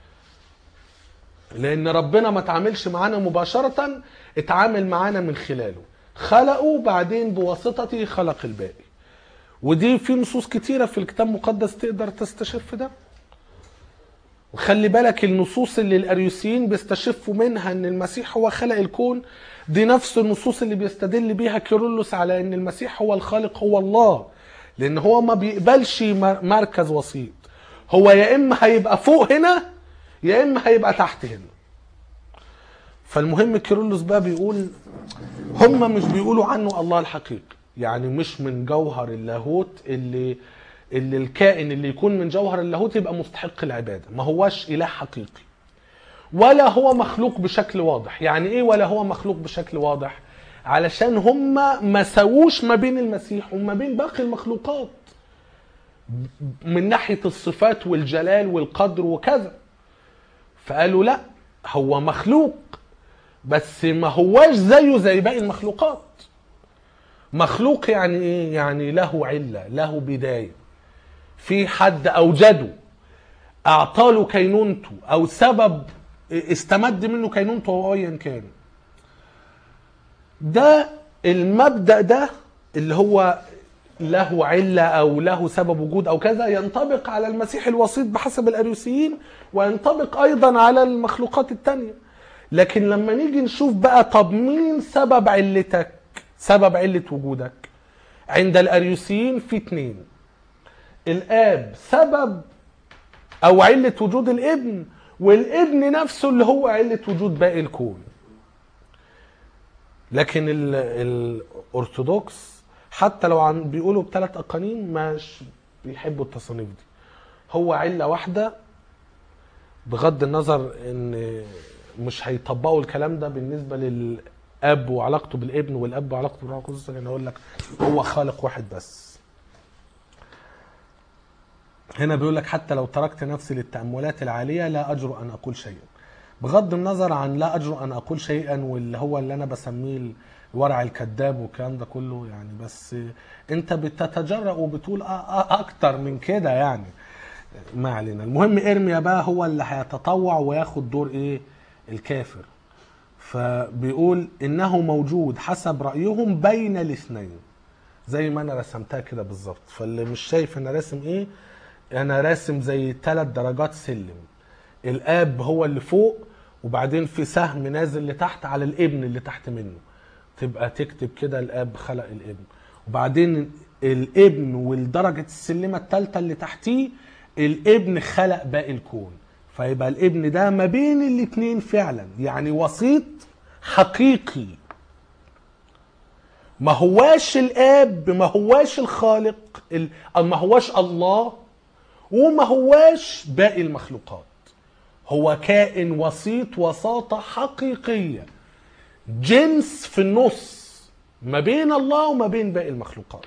لأن ربنا ما تعاملش معانا مباشرة اتعامل معانا من خلاله خلقه بعدين بواسطته خلق الباقي ودي في نصوص كتيرة في الكتاب المقدس تقدر تستشف ده وخلي بالك النصوص اللي الاريوسيين بيستشفوا منها ان المسيح هو خلق الكون دي نفس النصوص اللي بيستدل بيها كيرلس على ان المسيح هو الخالق هو الله لان هو ما بيقبلش مر- مركز وسيط هو يا اما هيبقى فوق هنا يا اما هيبقى تحت هنا فالمهم كيرلس بقى بيقول هم مش بيقولوا عنه الله الحقيقي يعني مش من جوهر اللاهوت اللي اللي الكائن اللي يكون من جوهر اللاهوت يبقى مستحق العباده ما هواش اله حقيقي ولا هو مخلوق بشكل واضح يعني ايه ولا هو مخلوق بشكل واضح علشان هم ما سووش ما بين المسيح وما بين باقي المخلوقات من ناحيه الصفات والجلال والقدر وكذا فقالوا لا هو مخلوق بس ما هواش زيه زي باقي المخلوقات مخلوق يعني ايه يعني له عله له بدايه في حد اوجده اعطاله كينونته او سبب استمد منه كينونته او ايا كان ده المبدا ده اللي هو له عله او له سبب وجود او كذا ينطبق على المسيح الوسيط بحسب الاريوسيين وينطبق ايضا على المخلوقات التانيه لكن لما نيجي نشوف بقى طب مين سبب علتك سبب عله وجودك عند الاريوسيين في اتنين الاب سبب او عله وجود الابن والابن نفسه اللي هو عله وجود باقي الكون لكن ال- الارثوذكس حتى لو عن بيقولوا بثلاث اقانيم مش بيحبوا التصانيف دي هو عله واحده بغض النظر ان مش هيطبقوا الكلام ده بالنسبه للاب وعلاقته بالابن والاب وعلاقته بالروح القدس لكن اقول لك هو خالق واحد بس هنا بيقول لك حتى لو تركت نفسي للتأملات العالية لا أجرؤ أن أقول شيئا بغض النظر عن لا أجرؤ أن أقول شيئا واللي هو اللي أنا بسميه الورع الكذاب والكلام ده كله يعني بس أنت بتتجرأ وبتقول أ- أ- أكتر من كده يعني ما علينا المهم إرميا بقى هو اللي هيتطوع وياخد دور إيه الكافر فبيقول إنه موجود حسب رأيهم بين الاثنين زي ما انا رسمتها كده بالظبط فاللي مش شايف انا راسم ايه انا راسم زي ثلاث درجات سلم الاب هو اللي فوق وبعدين في سهم نازل لتحت على الابن اللي تحت منه تبقى تكتب كده الاب خلق الابن وبعدين الابن والدرجة السلمة الثالثة اللي تحتيه الابن خلق باقي الكون فيبقى الابن ده ما بين الاتنين فعلا يعني وسيط حقيقي ما هواش الاب ما هواش الخالق ال- ما هواش الله وما هواش باقي المخلوقات هو كائن وسيط وساطة حقيقية جنس في النص ما بين الله وما بين باقي المخلوقات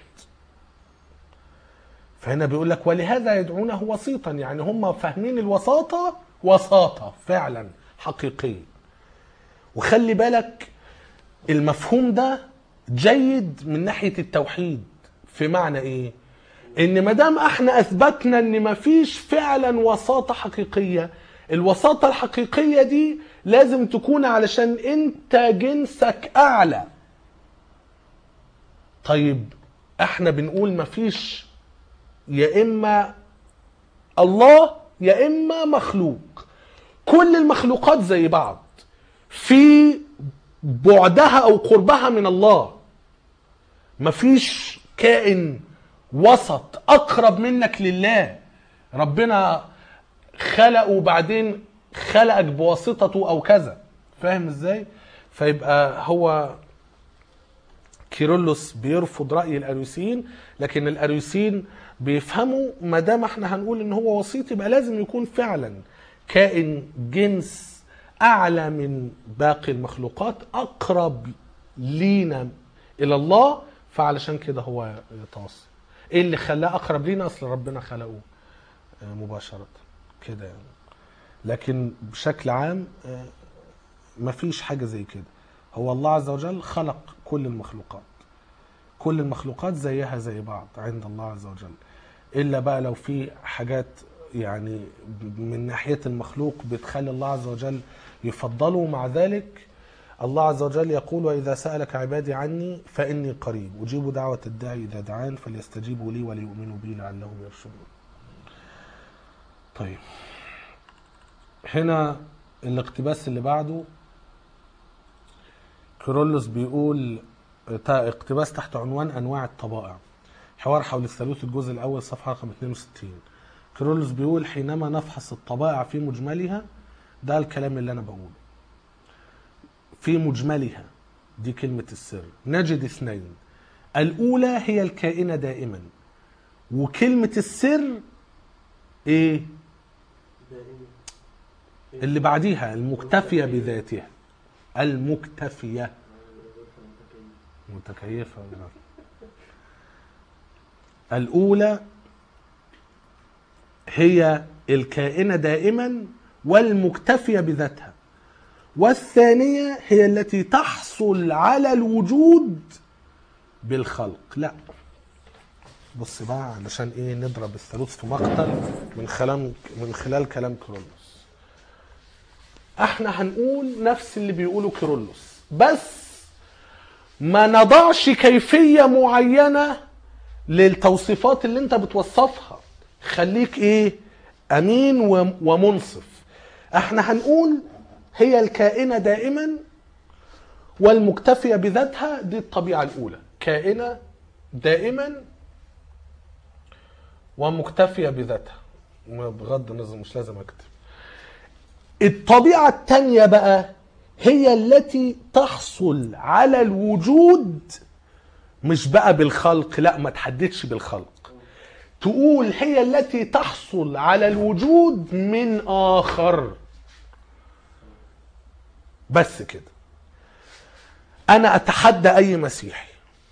فهنا بيقول لك ولهذا يدعونه وسيطا يعني هم فاهمين الوساطة وساطة فعلا حقيقية وخلي بالك المفهوم ده جيد من ناحيه التوحيد في معنى ايه ان ما دام احنا اثبتنا ان مفيش فعلا وساطه حقيقيه الوساطه الحقيقيه دي لازم تكون علشان انت جنسك اعلى طيب احنا بنقول مفيش يا اما الله يا اما مخلوق كل المخلوقات زي بعض في بعدها او قربها من الله مفيش كائن وسط اقرب منك لله ربنا خلقه وبعدين خلقك بواسطته او كذا فاهم ازاي فيبقى هو كيرلس بيرفض راي الاريوسيين لكن الاريوسيين بيفهموا ما دام احنا هنقول ان هو وسيط يبقى لازم يكون فعلا كائن جنس اعلى من باقي المخلوقات اقرب لينا الى الله فعلشان كده هو يتوسط ايه اللي خلاه اقرب لينا اصل ربنا خلقه آه، مباشره كده يعني لكن بشكل عام آه، مفيش حاجه زي كده هو الله عز وجل خلق كل المخلوقات كل المخلوقات زيها زي بعض عند الله عز وجل الا بقى لو في حاجات يعني من ناحيه المخلوق بتخلي الله عز وجل يفضله مع ذلك الله عز وجل يقول واذا سالك عبادي عني فاني قريب اجيب دعوه الداعي اذا دعان فليستجيبوا لي وليؤمنوا بي لعلهم يرشدون طيب هنا الاقتباس اللي بعده كيرلس بيقول تا- اقتباس تحت عنوان انواع الطبائع حوار حول الثالوث الجزء الاول صفحه رقم 62 كيرلس بيقول حينما نفحص الطبائع في مجملها ده الكلام اللي انا بقوله في مجملها دي كلمة السر نجد اثنين الأولى هي الكائنة دائما وكلمة السر ايه اللي بعديها المكتفية بذاتها المكتفية متكيفة ولا لا؟ الأولى هي الكائنة دائما والمكتفية بذاتها والثانية هي التي تحصل على الوجود بالخلق لا بص بقى علشان ايه نضرب الثالوث في مقتل من خلال من خلال كلام كيرلس احنا هنقول نفس اللي بيقوله كيرلس بس ما نضعش كيفية معينة للتوصيفات اللي انت بتوصفها خليك ايه امين وم- ومنصف احنا هنقول هي الكائنة دائما والمكتفية بذاتها دي الطبيعة الأولى كائنة دائما ومكتفية بذاتها بغض النظر مش لازم أكتب الطبيعة التانية بقى هي التي تحصل على الوجود مش بقى بالخلق لا ما تحددش بالخلق تقول هي التي تحصل على الوجود من آخر بس كده انا اتحدى اي مسيحي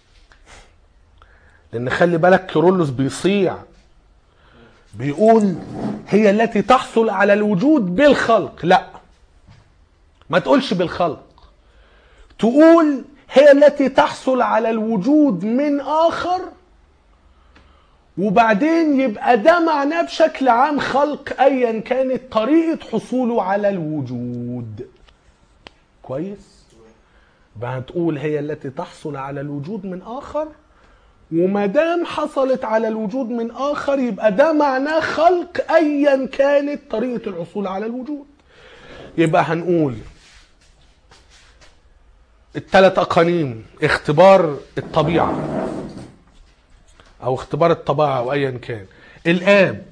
لان خلي بالك كيرلس بيصيع بيقول هي التي تحصل على الوجود بالخلق لا ما تقولش بالخلق تقول هي التي تحصل على الوجود من اخر وبعدين يبقى ده معناه بشكل عام خلق ايا كانت طريقه حصوله على الوجود كويس بقى هتقول هي التي تحصل على الوجود من اخر وما دام حصلت على الوجود من اخر يبقى ده معناه خلق ايا كانت طريقه الحصول على الوجود يبقى هنقول الثلاث اقانيم اختبار الطبيعه او اختبار الطبيعه او ايا كان الاب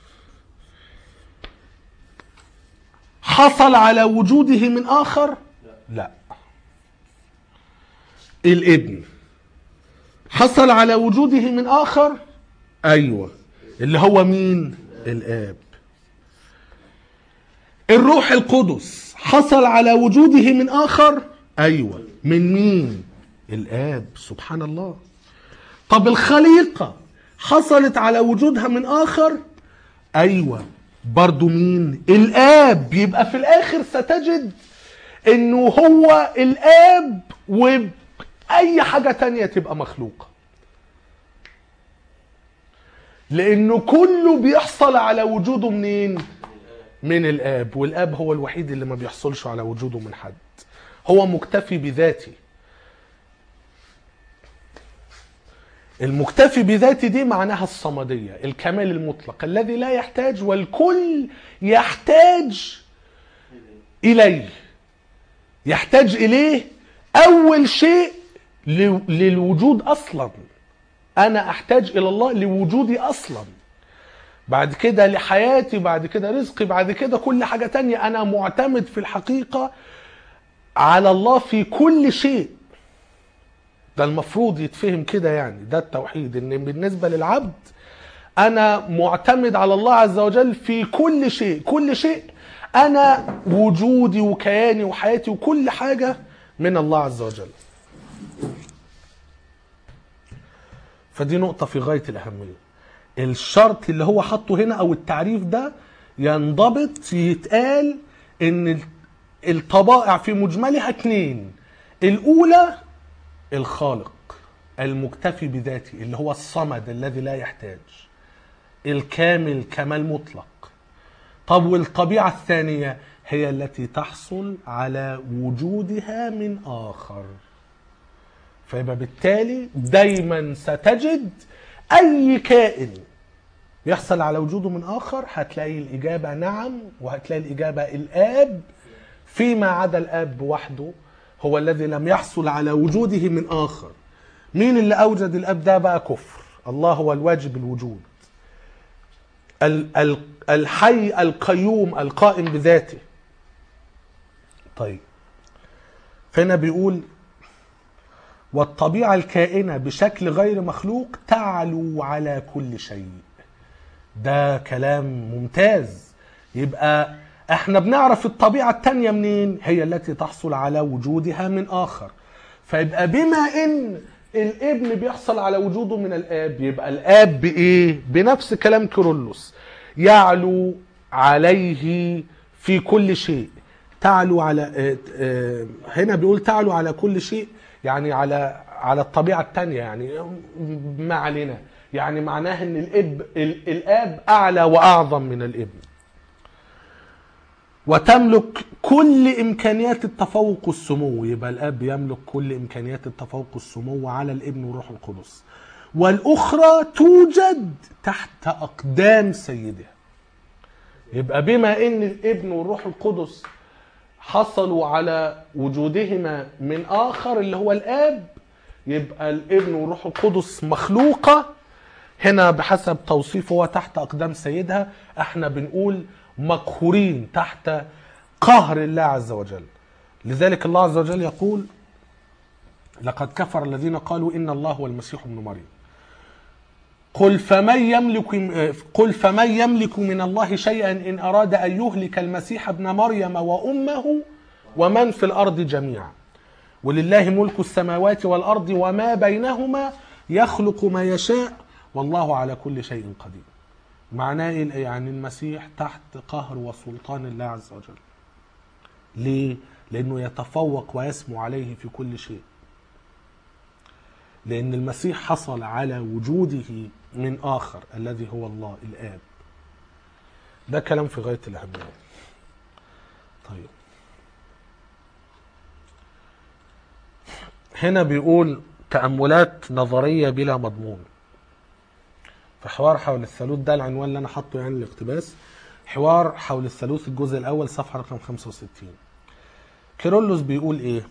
حصل على وجوده من اخر لا الابن حصل على وجوده من اخر ايوه اللي هو مين الاب الروح القدس حصل على وجوده من اخر ايوه من مين الاب سبحان الله طب الخليقه حصلت على وجودها من اخر ايوه برضو مين الاب يبقى في الاخر ستجد انه هو الاب واي حاجة تانية تبقى مخلوقة لانه كله بيحصل على وجوده منين من الاب والاب هو الوحيد اللي ما بيحصلش على وجوده من حد هو مكتفي بذاته المكتفي بذاته دي معناها الصمدية الكمال المطلق الذي لا يحتاج والكل يحتاج إليه يحتاج إليه أول شيء ل- للوجود أصلا أنا أحتاج إلى الله لوجودي أصلا بعد كده لحياتي بعد كده رزقي بعد كده كل حاجة تانية أنا معتمد في الحقيقة على الله في كل شيء ده المفروض يتفهم كده يعني ده التوحيد ان بالنسبة للعبد انا معتمد على الله عز وجل في كل شيء كل شيء انا وجودي وكياني وحياتي وكل حاجة من الله عز وجل فدي نقطة في غاية الأهمية الشرط اللي هو حطه هنا أو التعريف ده ينضبط يتقال إن الطبائع في مجملها اتنين الأولى الخالق المكتفي بذاته اللي هو الصمد الذي لا يحتاج الكامل كمال مطلق طب والطبيعة الثانية هي التي تحصل على وجودها من آخر فيبقى بالتالي دايما ستجد أي كائن يحصل على وجوده من آخر هتلاقي الإجابة نعم وهتلاقي الإجابة الآب فيما عدا الآب وحده هو الذي لم يحصل على وجوده من آخر مين اللي أوجد الآب ده بقى كفر الله هو الواجب الوجود ال- ال- الحي القيوم القائم بذاته طيب فهنا بيقول والطبيعة الكائنة بشكل غير مخلوق تعلو على كل شيء ده كلام ممتاز يبقى احنا بنعرف الطبيعة التانية منين هي التي تحصل على وجودها من آخر فيبقى بما ان الابن بيحصل على وجوده من الاب يبقى الاب بايه بنفس كلام كيرلس يعلو عليه في كل شيء تعلو على آه، آه، هنا بيقول تعلو على كل شيء يعني على على الطبيعة التانية يعني ما علينا يعني معناه ان الاب ال- الاب اعلى واعظم من الابن وتملك كل امكانيات التفوق السمو يبقى الاب يملك كل امكانيات التفوق السمو على الابن والروح القدس والاخرى توجد تحت اقدام سيدها يبقى بما ان الابن والروح القدس حصلوا على وجودهما من اخر اللي هو الاب يبقى الابن والروح القدس مخلوقه هنا بحسب توصيفه هو تحت اقدام سيدها احنا بنقول مقهورين تحت قهر الله عز وجل لذلك الله عز وجل يقول لقد كفر الذين قالوا ان الله هو المسيح ابن مريم قل فمن يملك قل فمن يملك من الله شيئا ان اراد ان يهلك المسيح ابن مريم وامه ومن في الارض جميعا ولله ملك السماوات والارض وما بينهما يخلق ما يشاء والله على كل شيء قدير معناه إيه؟ يعني المسيح تحت قهر وسلطان الله عز وجل ليه لانه يتفوق ويسمو عليه في كل شيء لان المسيح حصل على وجوده من اخر الذي هو الله الاب ده كلام في غايه الاهميه طيب هنا بيقول تأملات نظرية بلا مضمون في حوار حول الثالوث ده العنوان اللي انا حاطه يعني الاقتباس حوار حول الثالوث الجزء الاول صفحه رقم 65 كيرلس بيقول ايه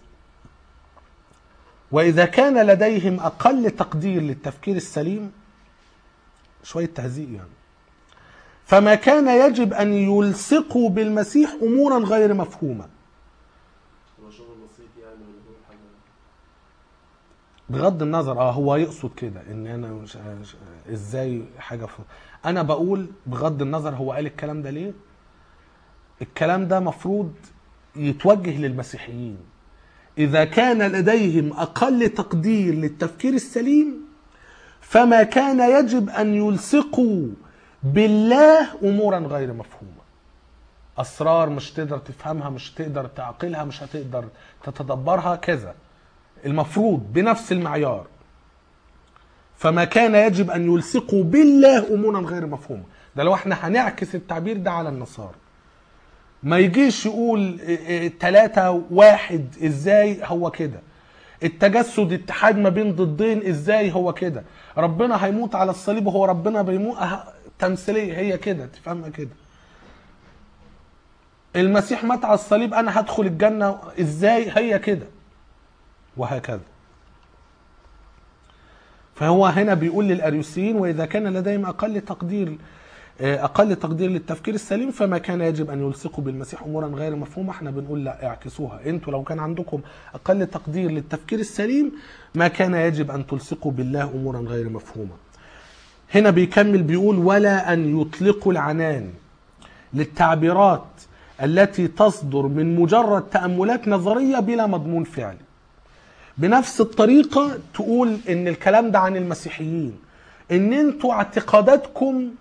واذا كان لديهم اقل تقدير للتفكير السليم شويه تهزيء يعني فما كان يجب ان يلصقوا بالمسيح امورا غير مفهومه هو شغل بسيط يعني ولا هو حاجه بغض النظر اه هو يقصد كده ان انا مش مش- ازاي حاجه ف... انا بقول بغض النظر هو قال الكلام ده ليه الكلام ده مفروض يتوجه للمسيحيين اذا كان لديهم اقل تقدير للتفكير السليم فما كان يجب ان يلصقوا بالله امورا غير مفهومه اسرار مش تقدر تفهمها مش تقدر تعقلها مش هتقدر تتدبرها كذا المفروض بنفس المعيار فما كان يجب ان يلصقوا بالله امورا غير مفهومه ده لو احنا هنعكس التعبير ده على النصارى ما يجيش يقول ثلاثة واحد ازاي هو كده التجسد اتحاد ما بين ضدين ازاي هو كده ربنا هيموت على الصليب وهو ربنا بيموت أه، تمثيليه هي كده تفهمها كده المسيح مات على الصليب انا هدخل الجنه ازاي هي كده وهكذا فهو هنا بيقول للاريوسيين واذا كان لديهم اقل تقدير اقل تقدير للتفكير السليم فما كان يجب ان يلصقوا بالمسيح امورا غير مفهومه احنا بنقول لا اعكسوها انتوا لو كان عندكم اقل تقدير للتفكير السليم ما كان يجب ان تلصقوا بالله امورا غير مفهومه هنا بيكمل بيقول ولا ان يطلقوا العنان للتعبيرات التي تصدر من مجرد تاملات نظريه بلا مضمون فعلي بنفس الطريقه تقول ان الكلام ده عن المسيحيين ان انتوا اعتقاداتكم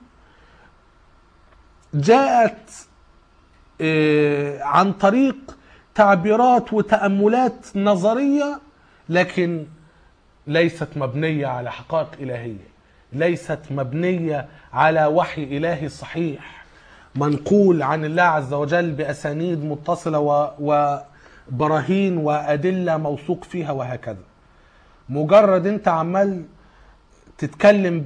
جاءت آه، عن طريق تعبيرات وتأملات نظرية لكن ليست مبنية على حقائق إلهية ليست مبنية على وحي إلهي صحيح منقول عن الله عز وجل بأسانيد متصلة و- وبراهين وأدلة موثوق فيها وهكذا مجرد أنت عمال تتكلم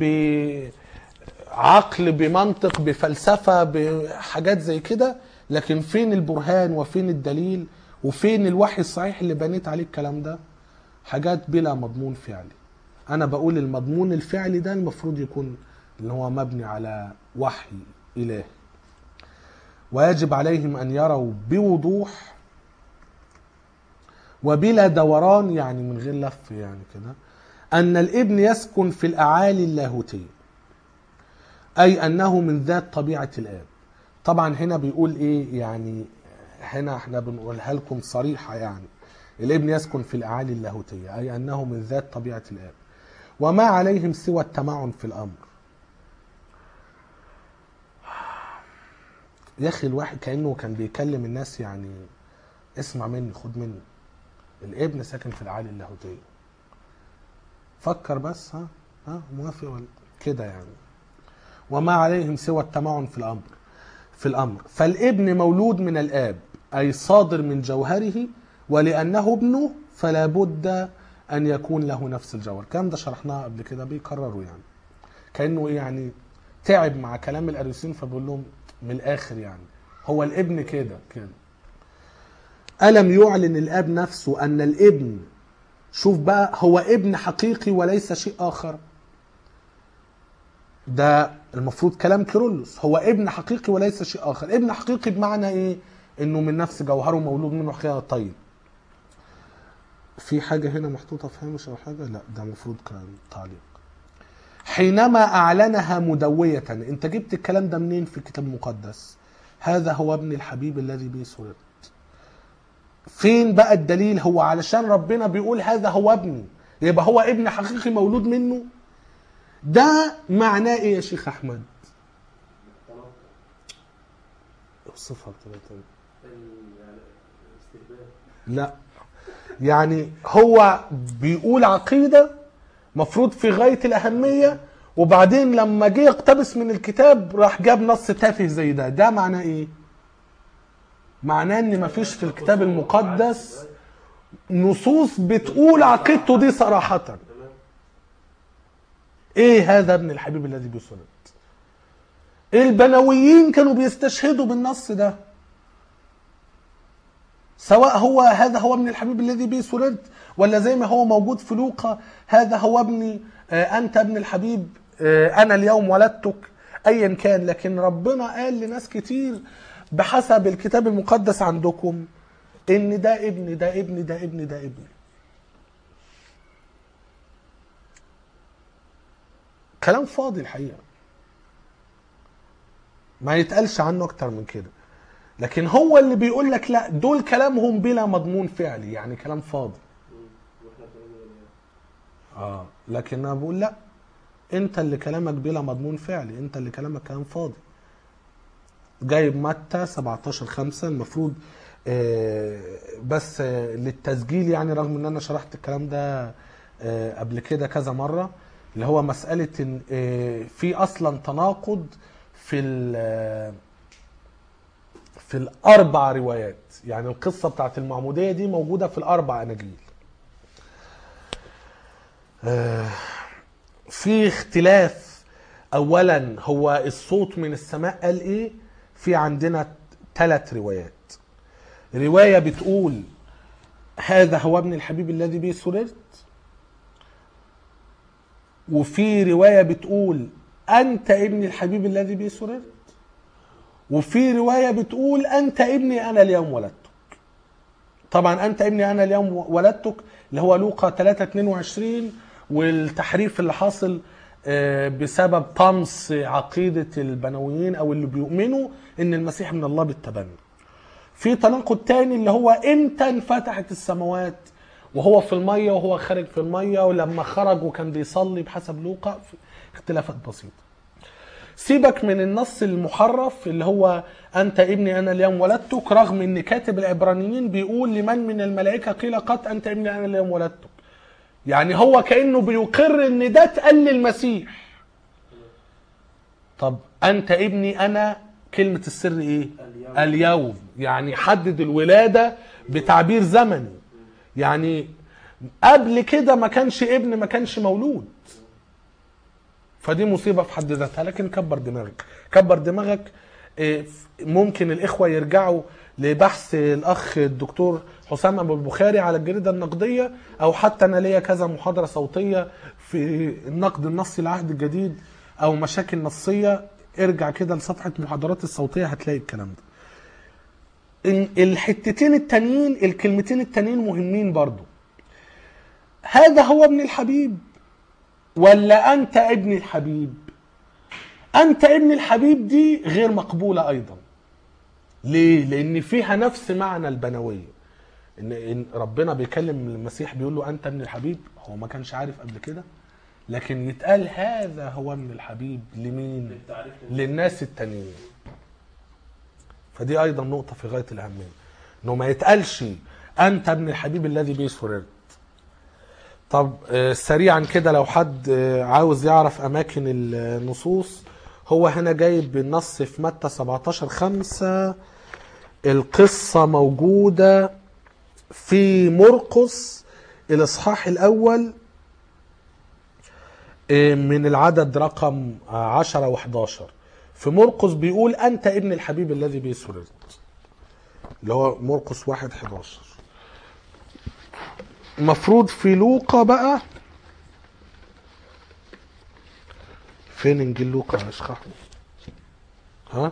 بعقل بمنطق بفلسفة بحاجات زي كده لكن فين البرهان وفين الدليل وفين الوحي الصحيح اللي بنيت عليه الكلام ده حاجات بلا مضمون فعلي انا بقول المضمون الفعلي ده المفروض يكون اللي هو مبني على وحي الهي ويجب عليهم ان يروا بوضوح وبلا دوران يعني من غير لف يعني كده ان الابن يسكن في الاعالي اللاهوتيه اي انه من ذات طبيعه الاب طبعا هنا بيقول ايه يعني هنا احنا بنقولها لكم صريحه يعني الابن يسكن في الاعالي اللاهوتيه اي انه من ذات طبيعه الاب وما عليهم سوى التمعن في الامر يا اخي الواحد كانه كان بيكلم الناس يعني اسمع مني خد مني الابن ساكن في الاعالي اللاهوتيه فكر بس ها ها موافق ولا كده يعني وما عليهم سوى التمعن في الامر في الامر فالابن مولود من الاب اي صادر من جوهره ولانه ابنه فلا بد ان يكون له نفس الجوهر الكلام ده شرحناه قبل كده بيكرروا يعني كانه ايه يعني تعب مع كلام الاريوسيين فبيقول لهم من الاخر يعني هو الابن كده كده الم يعلن الاب نفسه ان الابن شوف بقى هو ابن حقيقي وليس شيء اخر ده المفروض كلام كيرلس هو ابن حقيقي وليس شيء اخر ابن حقيقي بمعنى ايه انه من نفس جوهره مولود منه خيار طيب في حاجه هنا محطوطه في هامش او حاجه لا ده المفروض كان تعليق حينما اعلنها مدويه انت جبت الكلام ده منين في الكتاب المقدس هذا هو ابن الحبيب الذي به سررت فين بقى الدليل هو علشان ربنا بيقول هذا هو ابني يبقى هو ابن حقيقي مولود منه ده معناه ايه يا شيخ احمد تناقض اوصفها بطريقه ال- يعني الاستهبال لا يعني هو بيقول عقيده مفروض في غايه الاهميه وبعدين لما جه يقتبس من الكتاب راح جاب نص تافه زي ده ده معناه ايه معناه ان مفيش في الكتاب المقدس نصوص بتقول عقيدته دي صراحه تمام ايه هذا ابن الحبيب الذي بسرد البنويين كانوا بيستشهدوا بالنص ده سواء هو هذا هو ابن الحبيب الذي به سرد ولا زي ما هو موجود في لوقا هذا هو ابني آه، انت ابن الحبيب آه، انا اليوم ولدتك ايا كان لكن ربنا قال لناس كتير بحسب الكتاب المقدس عندكم ان ده ابني ده ابني ده ابني ده ابني كلام فاضي الحقيقه ما يتقالش عنه اكتر من كده لكن هو اللي بيقول لك لا دول كلامهم بلا مضمون فعلي يعني كلام فاضي مم. واحنا بنقول يعني اه لكن انا بقول لا انت اللي كلامك بلا مضمون فعلي انت اللي كلامك كلام فاضي جايب متى 17 5 المفروض آه، بس آه، للتسجيل يعني رغم ان انا شرحت الكلام ده آه، قبل كده كذا مره اللي هو مساله ان آه، في اصلا تناقض في ال- آه، في الاربع روايات يعني القصه بتاعت المعموديه دي موجوده في الاربع اناجيل آه، في اختلاف اولا هو الصوت من السماء قال ايه في عندنا ثلاث روايات روايه بتقول هذا هو ابن الحبيب الذي به سررت وفي روايه بتقول انت ابن الحبيب الذي به سررت وفي روايه بتقول انت ابني انا اليوم ولدتك طبعا انت ابني انا اليوم ولدتك اللي هو لوقا 3 22 والتحريف اللي حاصل آه، بسبب طمس عقيده البنويين او اللي بيؤمنوا ان المسيح من الله بالتبني في تناقض تاني اللي هو امتى انفتحت السماوات وهو في الميه وهو خارج في الميه ولما خرج وكان بيصلي بحسب لوقا في اختلافات بسيطه سيبك من النص المحرف اللي هو انت ابني انا اليوم ولدتك رغم ان كاتب العبرانيين بيقول لمن من الملائكه قيل قط انت ابني انا اليوم ولدتك يعني هو كانه بيقر ان ده اتقال للمسيح طب انت ابني انا كلمه السر ايه اليوم. اليوم يعني حدد الولاده بتعبير زمني يعني قبل كده ما كانش ابن ما كانش مولود فدي مصيبه في حد ذاتها لكن كبر دماغك كبر دماغك إيه، ممكن الاخوه يرجعوا لبحث الاخ الدكتور حسام ابو البخاري على الجريده النقديه او حتى انا ليا كذا محاضره صوتيه في النقد النصي العهد الجديد او مشاكل نصيه ارجع كده لصفحه محاضرات الصوتيه هتلاقي الكلام ده إن الحتتين التانيين الكلمتين التانيين مهمين برضو هذا هو ابن الحبيب ولا انت ابن الحبيب انت ابن الحبيب دي غير مقبوله ايضا ليه لان فيها نفس معنى البنويه ان ان ربنا بيكلم المسيح بيقول له انت ابن الحبيب هو ما كانش عارف قبل كده لكن يتقال هذا هو ابن الحبيب لمين للتعريف للناس التانيين فدي ايضا نقطه في غايه الاهميه انه ما يتقالش انت ابن الحبيب الذي به سررت طب آه، سريعا كده لو حد آه، عاوز يعرف اماكن النصوص هو هنا جايب بالنص في متى 17 5 القصه موجوده في مرقس الاصحاح الاول آه، من العدد رقم 10 و11 في مرقس بيقول انت ابن الحبيب الذي به سررت اللي هو مرقس 1 11 المفروض في لوقا بقى فين انجيل لوقا يا شيخ احمد ها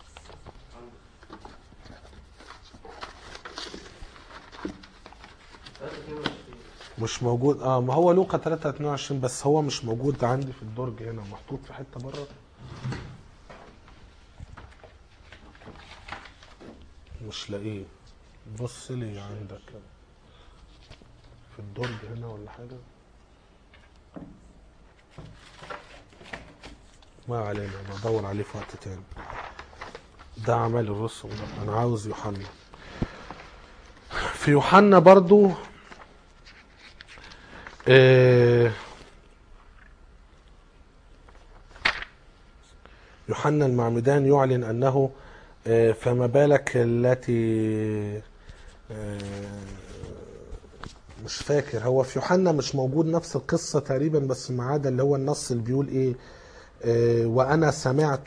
مش موجود اه ما هو لوقا 3 22 بس هو مش موجود عندي في الدرج هنا محطوط في حته بره مش لاقيه بص لي عندك في الدرج هنا ولا حاجه ما علينا انا ادور عليه في وقت تاني ده اعمال الرسل ده انا عاوز يوحنا في يوحنا برضو آه، يوحنا المعمدان يعلن انه آه، فما بالك التي آه، مش فاكر هو في يوحنا مش موجود نفس القصة تقريبا بس ما عدا اللي هو النص اللي بيقول ايه آه، وانا سمعت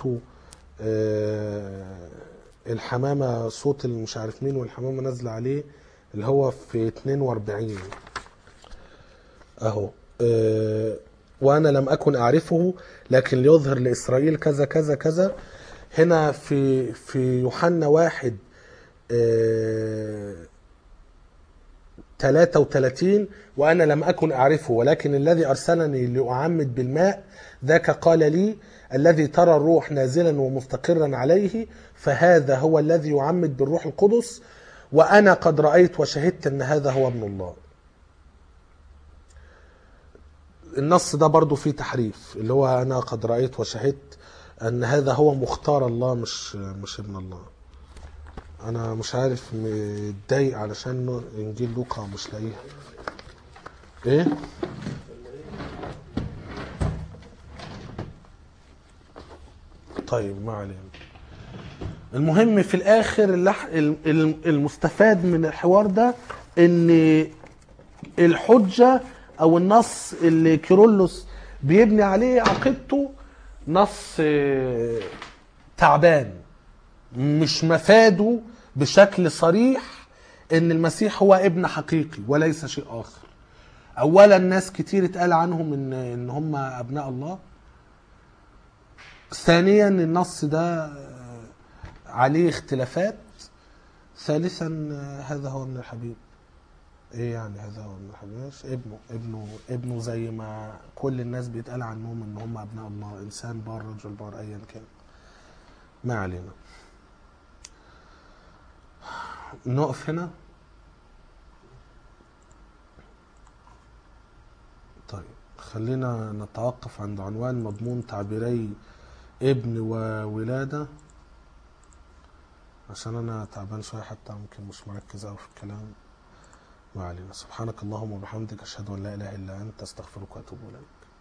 آه، الحمامة صوت مش عارف مين والحمامة نازلة عليه اللي هو في 42 اهو آه، وانا لم اكن اعرفه لكن ليظهر لاسرائيل كذا كذا كذا هنا في في يوحنا واحد آه، 33 وانا لم اكن اعرفه ولكن الذي ارسلني لاعمد بالماء ذاك قال لي الذي ترى الروح نازلا ومستقرا عليه فهذا هو الذي يعمد بالروح القدس وانا قد رايت وشهدت ان هذا هو ابن الله النص ده برضو فيه تحريف اللي هو انا قد رايت وشهدت ان هذا هو مختار الله مش مش ابن الله انا مش عارف متضايق علشان انجيل لوقا مش لاقيها ايه طيب ما علينا المهم في الاخر اللح... ال- ال- المستفاد من الحوار ده ان الحجه او النص اللي كيرلس بيبني عليه عقيدته نص آه، تعبان مش مفاده بشكل صريح ان المسيح هو ابن حقيقي وليس شيء اخر اولا ناس كتير اتقال عنهم ان ان هم ابناء الله ثانيا النص ده آه، عليه اختلافات ثالثا آه، هذا هو من الحبيب ايه يعني هذا هو من الحبيب ماشي، ابنه ابنه ابنه زي ما كل الناس بيتقال عنهم ان هم ابناء الله انسان بار رجل بار ايا كان ما علينا نقف هنا طيب خلينا نتوقف عند عنوان مضمون تعبيري ابن وولادة عشان انا تعبان شوية حتى ممكن مش مركز اوي في الكلام ما علينا سبحانك اللهم وبحمدك اشهد ان لا اله الا انت استغفرك واتوب اليك